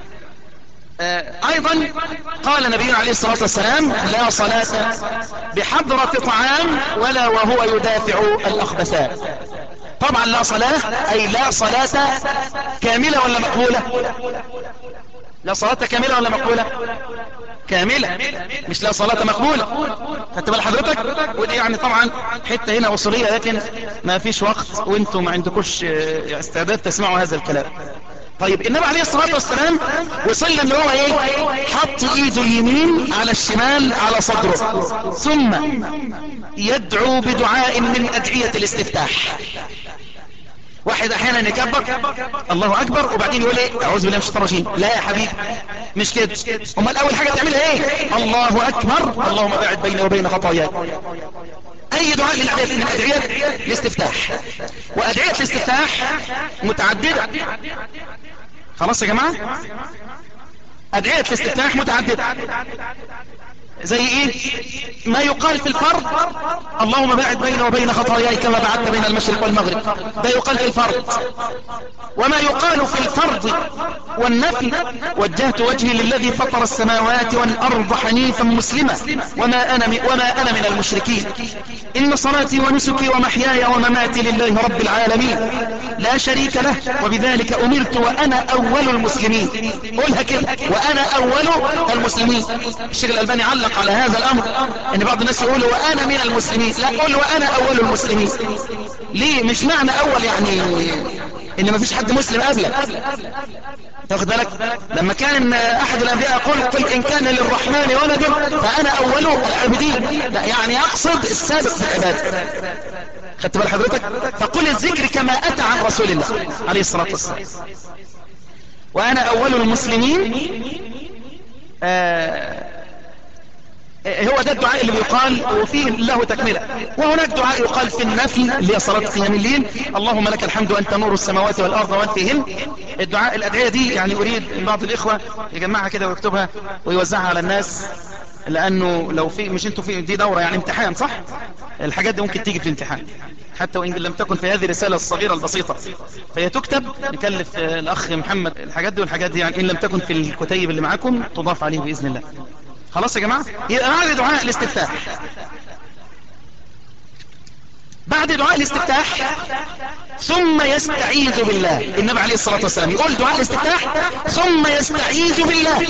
A: ايضا قال نبينا عليه الصلاة والسلام لا صلاة بحضرة طعام ولا وهو يدافع الاخبثات طبعا لا صلاة اي لا صلاة كاملة ولا مقبولة لا صلاة كاملة ولا مقبولة كاملة مش لا صلاة مقبولة خدت بال حضرتك ودي يعني طبعا حتة هنا وصولية لكن ما فيش وقت وانتم ما عندكوش استعداد تسمعوا هذا الكلام طيب النبي عليه الصلاة والسلام وصل ان هو ايه حط ايده اليمين على الشمال على صدره ثم يدعو بدعاء من ادعية الاستفتاح واحد احيانا يكبر الله اكبر وبعدين يقول ايه اعوذ بالله من الشيطان الرجيم لا يا حبيبي مش كده امال اول حاجه تعملها ايه الله اكبر اللهم باعد بيني وبين خطاياي اي دعاء من ادعيه من ادعيه الاستفتاح وادعيه الاستفتاح متعدده خلاص يا جماعه ادعيه الاستفتاح متعدده زي ايه ما يقال في الفرض اللهم باعد بيني وبين خطاياي كما بعدت بين المشرق والمغرب ده يقال في الفرض وما يقال في الفرض والنفي وجهت وجهي للذي فطر السماوات والارض حنيفا مسلما وما انا وما انا من المشركين ان صلاتي ونسكي ومحياي ومماتي لله رب العالمين لا شريك له وبذلك امرت وانا اول المسلمين قولها كده وانا اول المسلمين الشيخ الالباني علق على هذا الامر ان بعض الناس يقولوا وانا من المسلمين لا قول وانا اول المسلمين ليه مش معنى اول يعني ان مفيش حد مسلم قبلك تاخد بالك لما كان احد الانبياء يقول قل ان كان للرحمن ولد فانا اول العابدين لا يعني اقصد السابق في العباده خدت بال حضرتك فقل الذكر كما أتى عن رسول الله عليه الصلاة والسلام وأنا أول المسلمين آه هو ده الدعاء اللي بيقال وفيه له تكملة وهناك دعاء يقال في النفل اللي هي صلاة قيام الليل اللهم لك الحمد أنت نور السماوات والأرض وأنت فيهن الدعاء الأدعية دي يعني أريد من بعض الإخوة يجمعها كده ويكتبها ويوزعها على الناس لأنه لو في مش انتوا في دي دورة يعني امتحان صح الحاجات دي ممكن تيجي في الامتحان حتى وإن لم تكن في هذه الرسالة الصغيرة البسيطة فهي تكتب نكلف الأخ محمد الحاجات دي والحاجات دي يعني إن لم تكن في الكتيب اللي معاكم تضاف عليه بإذن الله خلاص يا جماعة يبقى بعد دعاء الاستفتاح بعد دعاء الاستفتاح ثم يستعيذ بالله النبي عليه الصلاة والسلام يقول دعاء الاستفتاح ثم يستعيذ بالله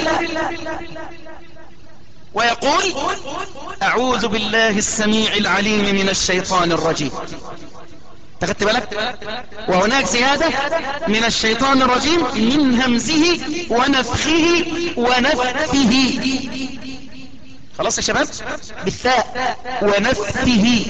A: ويقول أعوذ بالله السميع العليم من الشيطان الرجيم تخدت بالك وهناك زيادة من الشيطان الرجيم من همزه ونفخه ونفثه خلاص يا شباب بالثاء ونفثه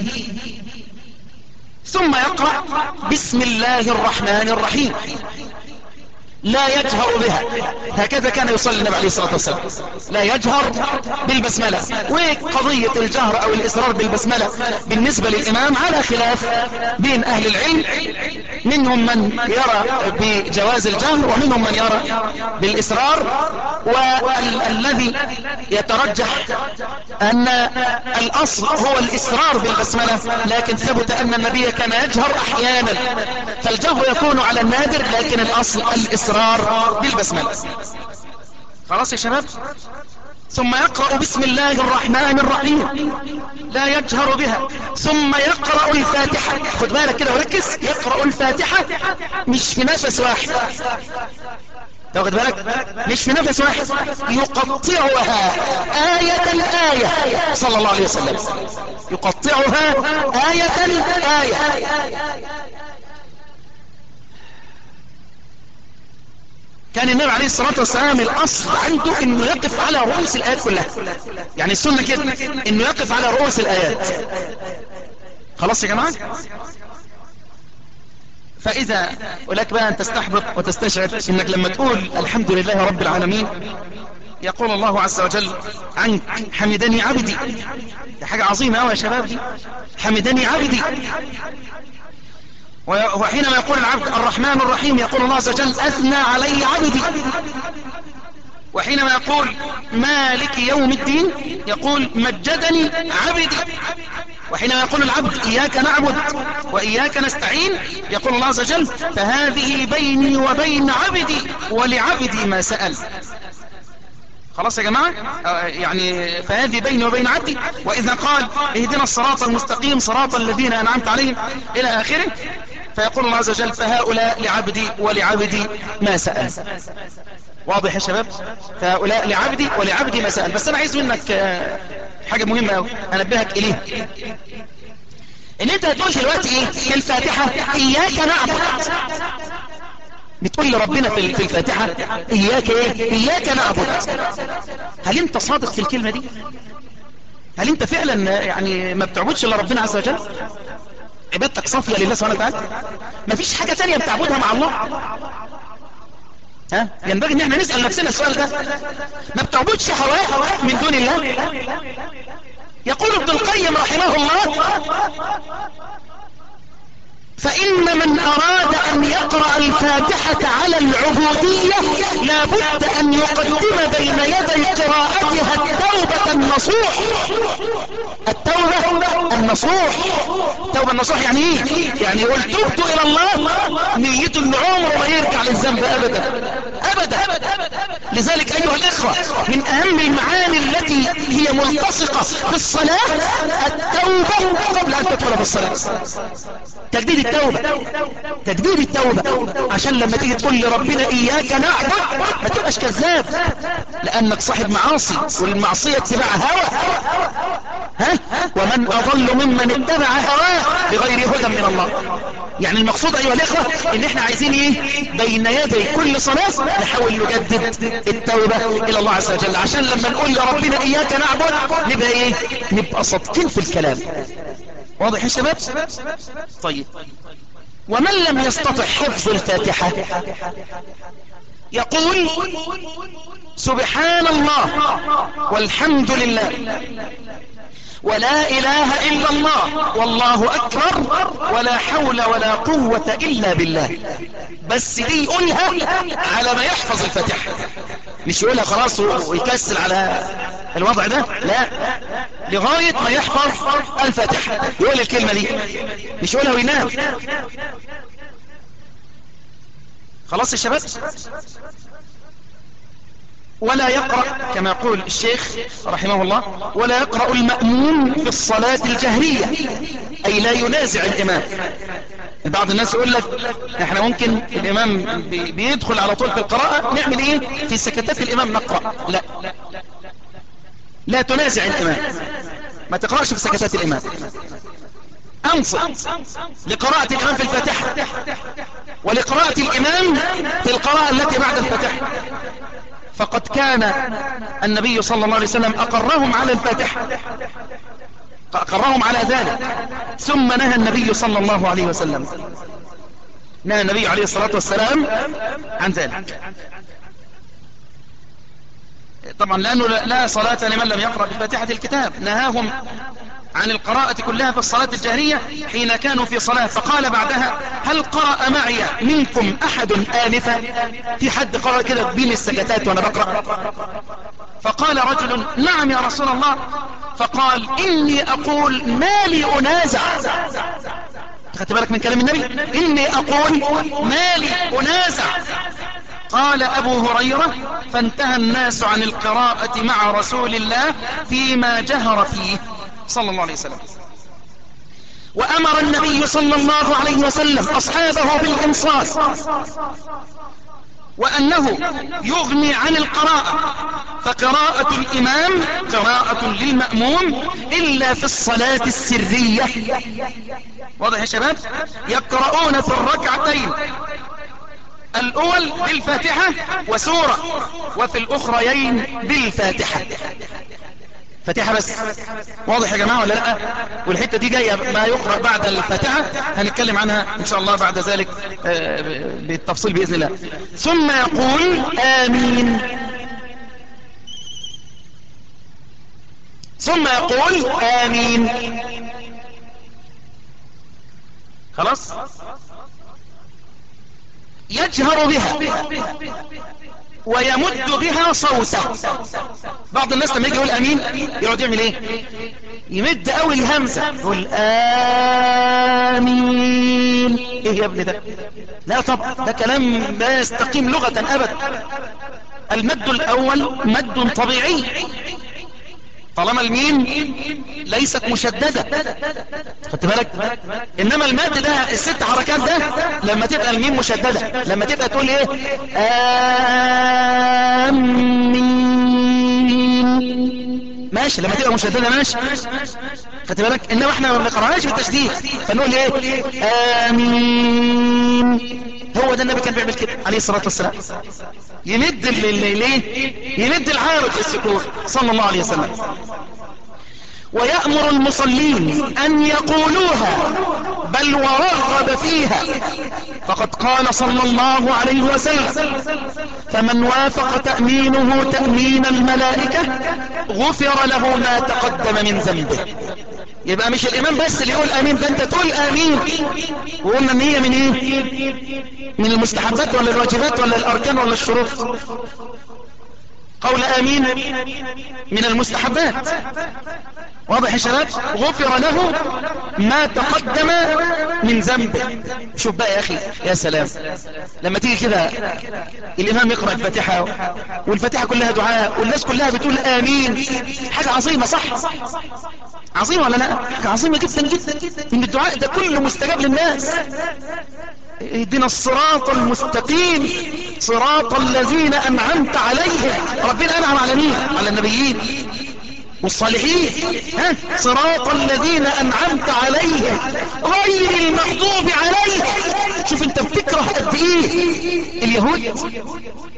A: ثم يقرأ بسم الله الرحمن الرحيم لا يجهر بها هكذا كان يصلي النبي عليه الصلاة والسلام لا يجهر بالبسملة وقضية الجهر او الاصرار بالبسملة بالنسبة للامام على خلاف بين اهل العلم منهم من يرى بجواز الجهر ومنهم من يرى بالاصرار والذي يترجح ان الاصل هو الاصرار بالبسملة لكن ثبت ان النبي كان يجهر احيانا فالجهر يكون على النادر لكن الاصل الاصرار الإصرار بالبسملة خلاص يا شباب ثم يقرأ بسم الله الرحمن الرحيم لا يجهر بها ثم يقرأ الفاتحة خد بالك كده وركز يقرأ الفاتحة مش في نفس واحد تاخد بالك مش في نفس واحد يقطعها آية آية صلى الله عليه وسلم يقطعها آية آية كان النبي عليه الصلاة والسلام الأصل عنده انه يقف على رؤوس الآيات كلها يعني السنة كده انه يقف على رؤوس الآيات خلاص يا جماعة فإذا ولك بقى أن تستحبط وتستشعر إنك لما تقول الحمد لله رب العالمين يقول الله عز وجل عنك حمدني عبدي دي حاجة عظيمة أوي يا شباب دي حمدني عبدي وحينما يقول العبد الرحمن الرحيم يقول الله عز وجل أثنى علي عبدي وحينما يقول مالك يوم الدين يقول مجدني عبدي وحينما يقول العبد إياك نعبد وإياك نستعين يقول الله عز وجل فهذه بيني وبين عبدي ولعبدي ما سأل خلاص يا جماعة يعني فهذه بيني وبين عبدي وإذا قال اهدنا الصراط المستقيم صراط الذين أنعمت عليهم إلى آخره فيقول الله عز وجل فهؤلاء لعبدي ولعبدي ما سأل واضح يا شباب فهؤلاء لعبدي ولعبدي ما سأل بس أنا عايز منك حاجة مهمة أوي أنبهك إليها ان انت هتقول دلوقتي ايه في الفاتحة اياك نعبد بتقول لربنا في في الفاتحة اياك ايه اياك نعبد هل انت صادق في الكلمة دي هل انت فعلا يعني ما بتعبدش الا ربنا عز وجل عبادتك صافية لله سبحانه وتعالى ما فيش حاجة تانية بتعبدها مع الله ها ينبغي ان احنا نسأل نفسنا السؤال ده ما بتعبدش هواء من دون الله يقول ابن القيم رحمه الله فإن من أراد أن يقرأ الفاتحة على العبودية لابد أن يقدم بين يدي قراءتها التوبة النصوح التوبة النصوح التوبة النصوح يعني ايه يعني يقول تبت إلى الله نيته ان عمره ما يرجع للذنب أبدا أبدا لذلك أيها الإخوة من أهم المعاني التي هي ملتصقة بالصلاة التوبة قبل أن تدخل في الصلاة تجديد التوبة تجديد التوبة عشان لما تيجي تقول لربنا إياك نعبد ما تبقاش كذاب لأنك صاحب معاصي والمعصية اتباع هوى ها ومن أضل ممن اتبع هواه بغير هدى من الله يعني المقصود أيها الإخوة إن إحنا عايزين إيه بين يدي كل صلاة نحاول نجدد التوبة إلى الله عز وجل عشان لما نقول لربنا إياك نعبد نبقى إيه نبقى صادقين في الكلام واضح يا شباب طيب ومن لم يستطع حفظ الفاتحة يقول سبحان الله والحمد لله ولا إله إلا الله والله أكبر ولا حول ولا قوة إلا بالله بس دي يقولها على ما يحفظ الفاتحة مش يقولها خلاص ويكسل على الوضع ده لا لغاية ما يحفظ الفاتحة يقول الكلمة دي مش يقولها وينام خلاص يا شباب ولا يقرأ كما يقول الشيخ رحمه الله ولا يقرأ المأموم في الصلاة الجهرية أي لا ينازع الإمام بعض الناس يقول لك احنا ممكن الإمام بيدخل على طول في القراءة نعمل ايه في سكتات الإمام نقرأ لا لا تنازع الإمام ما تقرأش في سكتات الإمام أنصت لقراءة الإمام في الفاتحة ولقراءة الإمام في القراءة التي بعد الفاتحة فقد كان النبي صلى الله عليه وسلم أقرهم على الفاتحة أقرهم على ذلك ثم نهى النبي صلى الله عليه وسلم نهى النبي عليه الصلاة والسلام عن ذلك طبعا لأنه لا صلاة لمن لم يقرأ بفاتحة الكتاب نهاهم عن القراءة كلها في الصلاة الجهرية حين كانوا في صلاة فقال بعدها هل قرأ معي منكم أحد آنفا في حد قرأ كده بين السكتات وأنا بقرأ فقال رجل نعم يا رسول الله فقال إني أقول ما لي أنازع خدت بالك من كلام النبي إني أقول ما لي أنازع قال أبو هريرة فانتهى الناس عن القراءة مع رسول الله فيما جهر فيه صلى الله عليه وسلم وأمر النبي صلى الله عليه وسلم أصحابه بالإنصات وأنه يغني عن القراءة فقراءة الإمام قراءة للمأموم إلا في الصلاة السرية واضح يا شباب يقرؤون في الركعتين الأول بالفاتحة وسورة وفي الأخريين بالفاتحة فاتحة بس واضح يا جماعة ولا لا والحتة دي جاية ما يقرأ بعد الفاتحة هنتكلم عنها ان شاء الله بعد ذلك بالتفصيل بإذن الله ثم يقول آمين ثم يقول آمين خلاص يجهر بها ويمد بها صوته بعض الناس لما يجي يقول امين يقعد يعمل ايه يمد قوي الهمزة يقول امين ايه يا ابني ده لا طب ده كلام لا يستقيم لغة ابدا المد الاول مد طبيعي طالما الميم ليست مشددة خدت بالك انما المد ده الست حركات ده لما تبقى الميم مشددة لما تبقى تقول ايه امين ماشي لما تبقى مشددة ماشي خدت بالك انما احنا ما بنقراهاش بالتشديد فنقول ايه امين هو ده النبي كان بيعمل كده عليه الصلاة والسلام يمد ليه يمد العارض السكون صلى الله عليه وسلم ويأمر المصلين أن يقولوها بل ورغب فيها فقد قال صلى الله عليه وسلم فمن وافق تأمينه تأمين الملائكة غفر له ما تقدم من ذنبه يبقى مش الإمام بس اللي يقول آمين ده أنت تقول آمين وقلنا ان هي من إيه من المستحبات ولا الواجبات ولا الأركان ولا الشروط قول آمين من المستحبات واضح يا شباب غفر له ما تقدم من ذنبه شوف بقى يا أخي يا سلام لما تيجي كده الإمام يقرأ الفاتحة والفاتحة كلها دعاء والناس كلها بتقول آمين حاجة عظيمة صح عظيمة ولا لا حاجة عظيمة جدا جدا ان الدعاء ده كله مستجاب للناس اهدنا الصراط المستقيم صراط الذين أنعمت عليهم ربنا أنعم على مين على النبيين والصالحين ها صراط الذين أنعمت عليهم غير المغضوب عليهم شوف انت بتكره قد ايه اليهود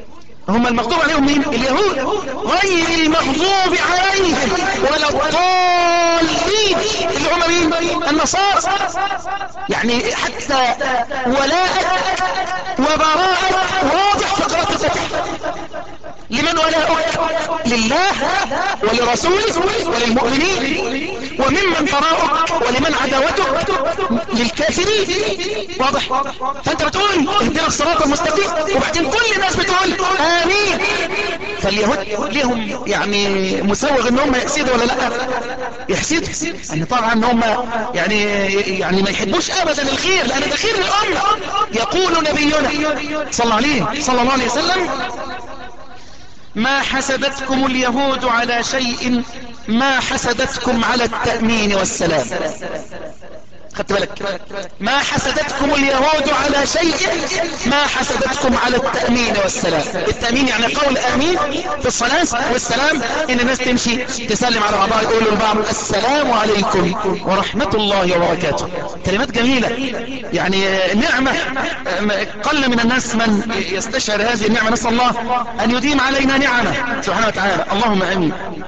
A: هم المغضوب عليهم مين اليهود غير المغضوب عليهم ولا الضالين اللي هم مين النصارى يعني حتى ولاءك وبراءك واضح في قراءة الفتح لمن ولاؤك لله ولرسوله وللمؤمنين وممن براءك ولمن عداوتك للكافرين واضح فانت بتقول اهدنا الصراط المستقيم وبعدين كل الناس بتقول امين فاليهود ليهم يعني مسوغ ان هم يحسدوا ولا لا يحسدوا ان طبعا ان هم يعني يعني ما يحبوش ابدا الخير لان ده خير للامه يقول نبينا صلى الله عليه صلى الله عليه وسلم ما حسدتكم اليهود على شيء ما حسدتكم على التأمين والسلام خدت بالك ما حسدتكم اليهود على شيء ما حسدتكم على التأمين والسلام التأمين يعني قول أمين في الصلاة والسلام إن الناس تمشي تسلم على بعضها يقولوا لبعض السلام عليكم ورحمة الله وبركاته كلمات جميلة يعني نعمة قل من الناس من يستشعر هذه النعمة نسأل الله أن يديم علينا نعمة سبحانه وتعالى اللهم أمين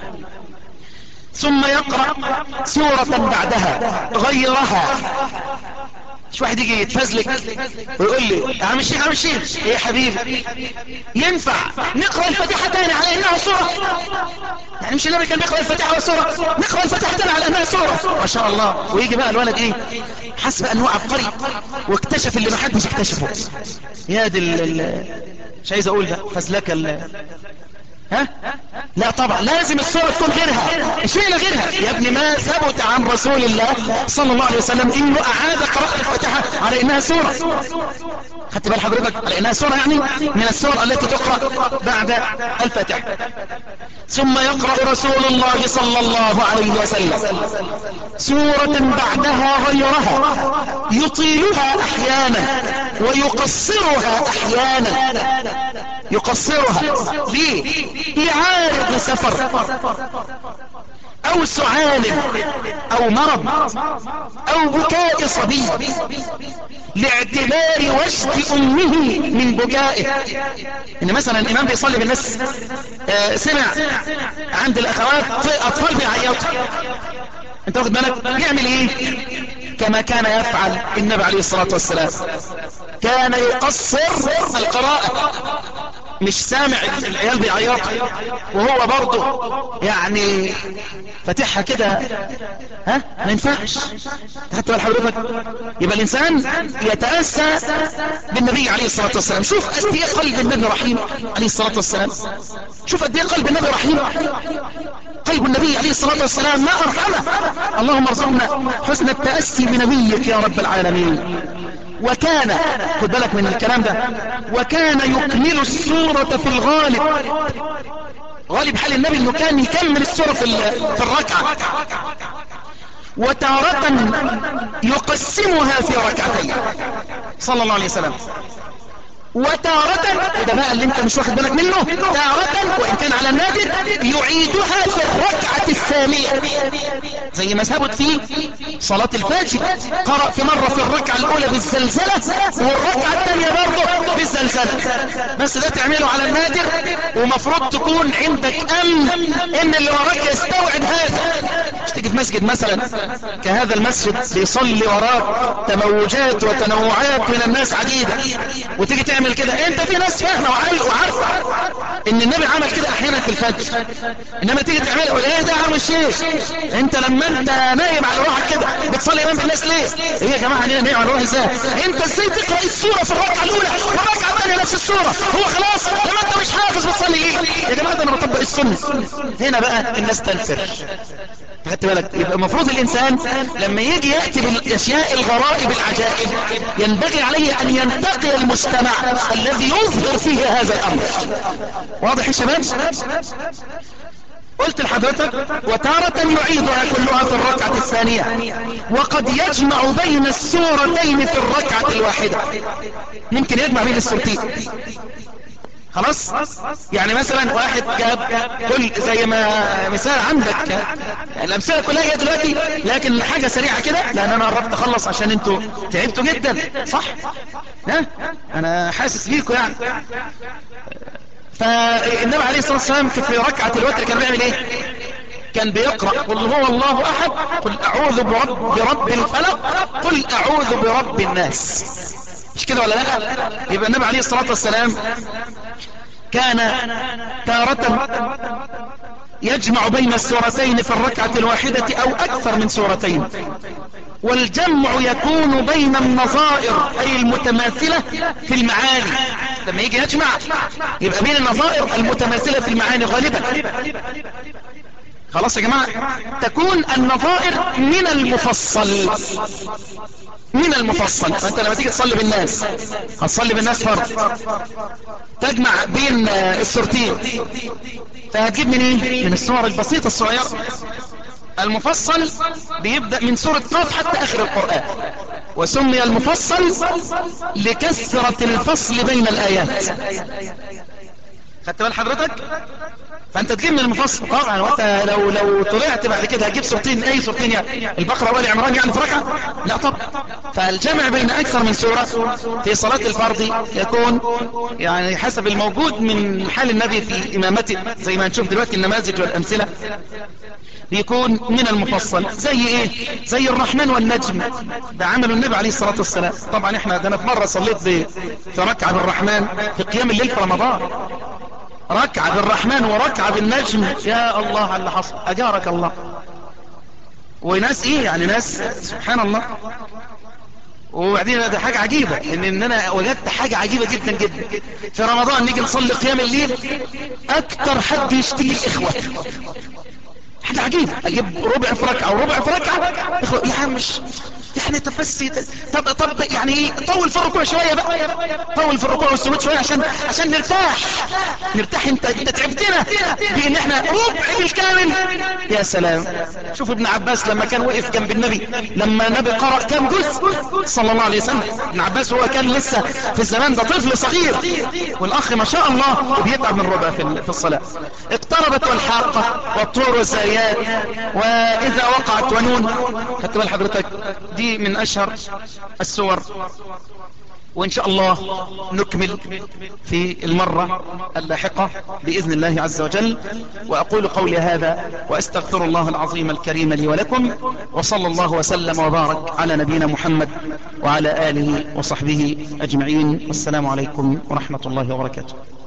A: ثم يقرأ سورة بعدها غيرها مش واحد يجي يتفزلك ويقول لي يا عم الشيخ عم الشيخ ايه يا حبيبي ينفع نقرأ الفاتحة تاني على انها سورة يعني مش النبي كان بيقرأ الفاتحة والسورة نقرأ الفاتحة تاني على انها سورة ما شاء الله ويجي بقى الولد ايه حسب انه عبقري واكتشف اللي ما حدش اكتشفه يا دي مش عايز اقول ده فزلكه ها لا طبعا لازم الصورة تكون غيرها ايش معنى غيرها يا ابني ما ثبت عن رسول الله صلى الله عليه وسلم انه اعاد قراءة الفاتحة على انها سورة خدت بال حضرتك على انها سورة يعني من السور التي تقرأ بعد الفاتحة ثم يقرأ رسول الله صلى الله عليه وسلم سورة بعدها غيرها يطيلها احيانا ويقصرها احيانا يقصرها ليه لعارض سفر او سعال او مرض او بكاء صبي لاعتبار وجد امه من بكائه ان مثلا الامام بيصلي بالناس آه سمع عند الاخوات في اطفال بيعيطوا انت واخد بالك يعمل ايه كما كان يفعل النبي عليه الصلاة والسلام كان يقصر القراءة مش سامع العيال بيعيطوا وهو برضه يعني فاتحها كده ها ما ينفعش حتى بال حضرتك يبقى الانسان يتأسى بالنبي عليه الصلاة والسلام شوف قد ايه قلب النبي رحيم عليه الصلاة والسلام شوف قد ايه قلب النبي رحيم قلب النبي عليه الصلاة والسلام ما ارحمه اللهم ارزقنا حسن التأسي بنبيك يا رب العالمين وكان خد بالك من الكلام ده وكان يكمل السورة في الغالب غالب حال النبي انه كان يكمل السورة في, في الركعة وتارة يقسمها في ركعتين صلى الله عليه وسلم وتارة وده بقى اللي انت مش واخد بالك منه تارة وان كان على النادر يعيدها في الركعة الثانية زي ما ثبت في صلاة الفجر قرأ في مرة في الركعة الاولى بالزلزلة والركعة الثانية برضه بالزلزلة بس ده تعمله على النادر ومفروض تكون عندك امن ان اللي وراك يستوعب هذا مش تيجي في مسجد مثلا كهذا المسجد بيصلي وراك تموجات وتنوعات من الناس عديدة وتيجي تعمل تعمل كده انت في ناس فاهمه وعارفه ان النبي عمل كده احيانا في الفجر انما تيجي تعمل ولا ايه ده يا عم الشيخ انت لما انت نايم على روحك كده بتصلي امام الناس ليه ايه يا جماعه انا نايم على روحي ازاي انت ازاي تقرا السوره في الركعه الاولى والركعه الثانيه نفس السوره هو خلاص لما انت مش حافظ بتصلي ايه يا جماعه ده انا بطبق السنه هنا بقى الناس تنفر خدت بالك يبقى المفروض الانسان لما يجي ياتي بالاشياء الغرائب العجائب ينبغي عليه ان ينتقي المجتمع الذي يظهر فيه هذا الامر واضح يا شباب قلت لحضرتك وتارة يعيدها كلها في الركعة الثانية وقد يجمع بين السورتين في الركعة الواحدة ممكن يجمع بين السورتين خلاص يعني مثلا واحد جاب كل زي ما مثال عندك الامثله كلها هي دلوقتي لكن حاجه سريعه كده لان انا قربت اخلص عشان انتوا تعبتوا جدا صح ها انا حاسس بيكم يعني فالنبي عليه الصلاة والسلام في ركعة الوتر كان بيعمل ايه كان بيقرأ قل هو الله احد قل اعوذ برب, برب الفلق قل اعوذ برب الناس مش كده ولا لا يبقى النبي عليه الصلاة والسلام كان تارة يجمع بين السورتين في الركعة الواحدة او اكثر من سورتين والجمع يكون بين النظائر اي المتماثلة في المعاني لما يجي يجمع يبقى بين النظائر المتماثلة في المعاني غالبا خلاص يا جماعة تكون النظائر من المفصل من المفصل فانت لما تيجي تصلي بالناس هتصلي بالناس فرض تجمع بين السورتين فهتجيب من ايه من الصور البسيطة الصغيرة المفصل بيبدأ من سورة قاف حتى اخر القرآن وسمي المفصل لكثرة الفصل بين الايات خدت بال حضرتك فانت تجيب من المفصل طبعا وانت لو لو طلعت بعد كده هتجيب صورتين اي صورتين يعني البقره ولا عمران يعني في ركعه لا طبعا فالجمع بين اكثر من سوره في صلاه الفرض يكون يعني حسب الموجود من حال النبي في امامته زي ما نشوف دلوقتي النماذج والامثله بيكون من المفصل زي ايه زي الرحمن والنجم ده عمل النبي عليه الصلاة والسلام طبعا احنا ده انا في مرة صليت في ركعة بالرحمن في قيام الليل في رمضان ركعة بالرحمن وركعة بالنجم يا الله على اللي حصل اجارك الله وناس ايه يعني ناس سبحان الله وبعدين ده حاجة عجيبة ان, إن انا وجدت حاجة عجيبة جدا جدا في رمضان نيجي نصلي قيام الليل اكتر حد يشتكي اخوة حاجة عجيبة اجيب ربع في ركعة وربع في ركعة يا عم مش يعني طب بس طب طب يعني ايه طول في الركوع شوية بقى طول في الركوع والسجود شوية عشان عشان نرتاح نرتاح انت انت تعبتنا بان احنا ربع بالكامل يا سلام شوف ابن عباس لما كان وقف جنب النبي لما النبي قرأ كم جزء صلى الله عليه وسلم ابن عباس هو كان لسه في الزمان ده طفل صغير والاخ ما شاء الله بيتعب من ربع في الصلاة اقتربت والحاقة والطور والزاريات واذا وقعت ونون خدت بال حضرتك دي من اشهر السور وان شاء الله نكمل في المرة اللاحقة باذن الله عز وجل واقول قولي هذا واستغفر الله العظيم الكريم لي ولكم وصلى الله وسلم وبارك على نبينا محمد وعلى اله وصحبه اجمعين والسلام عليكم ورحمة الله وبركاته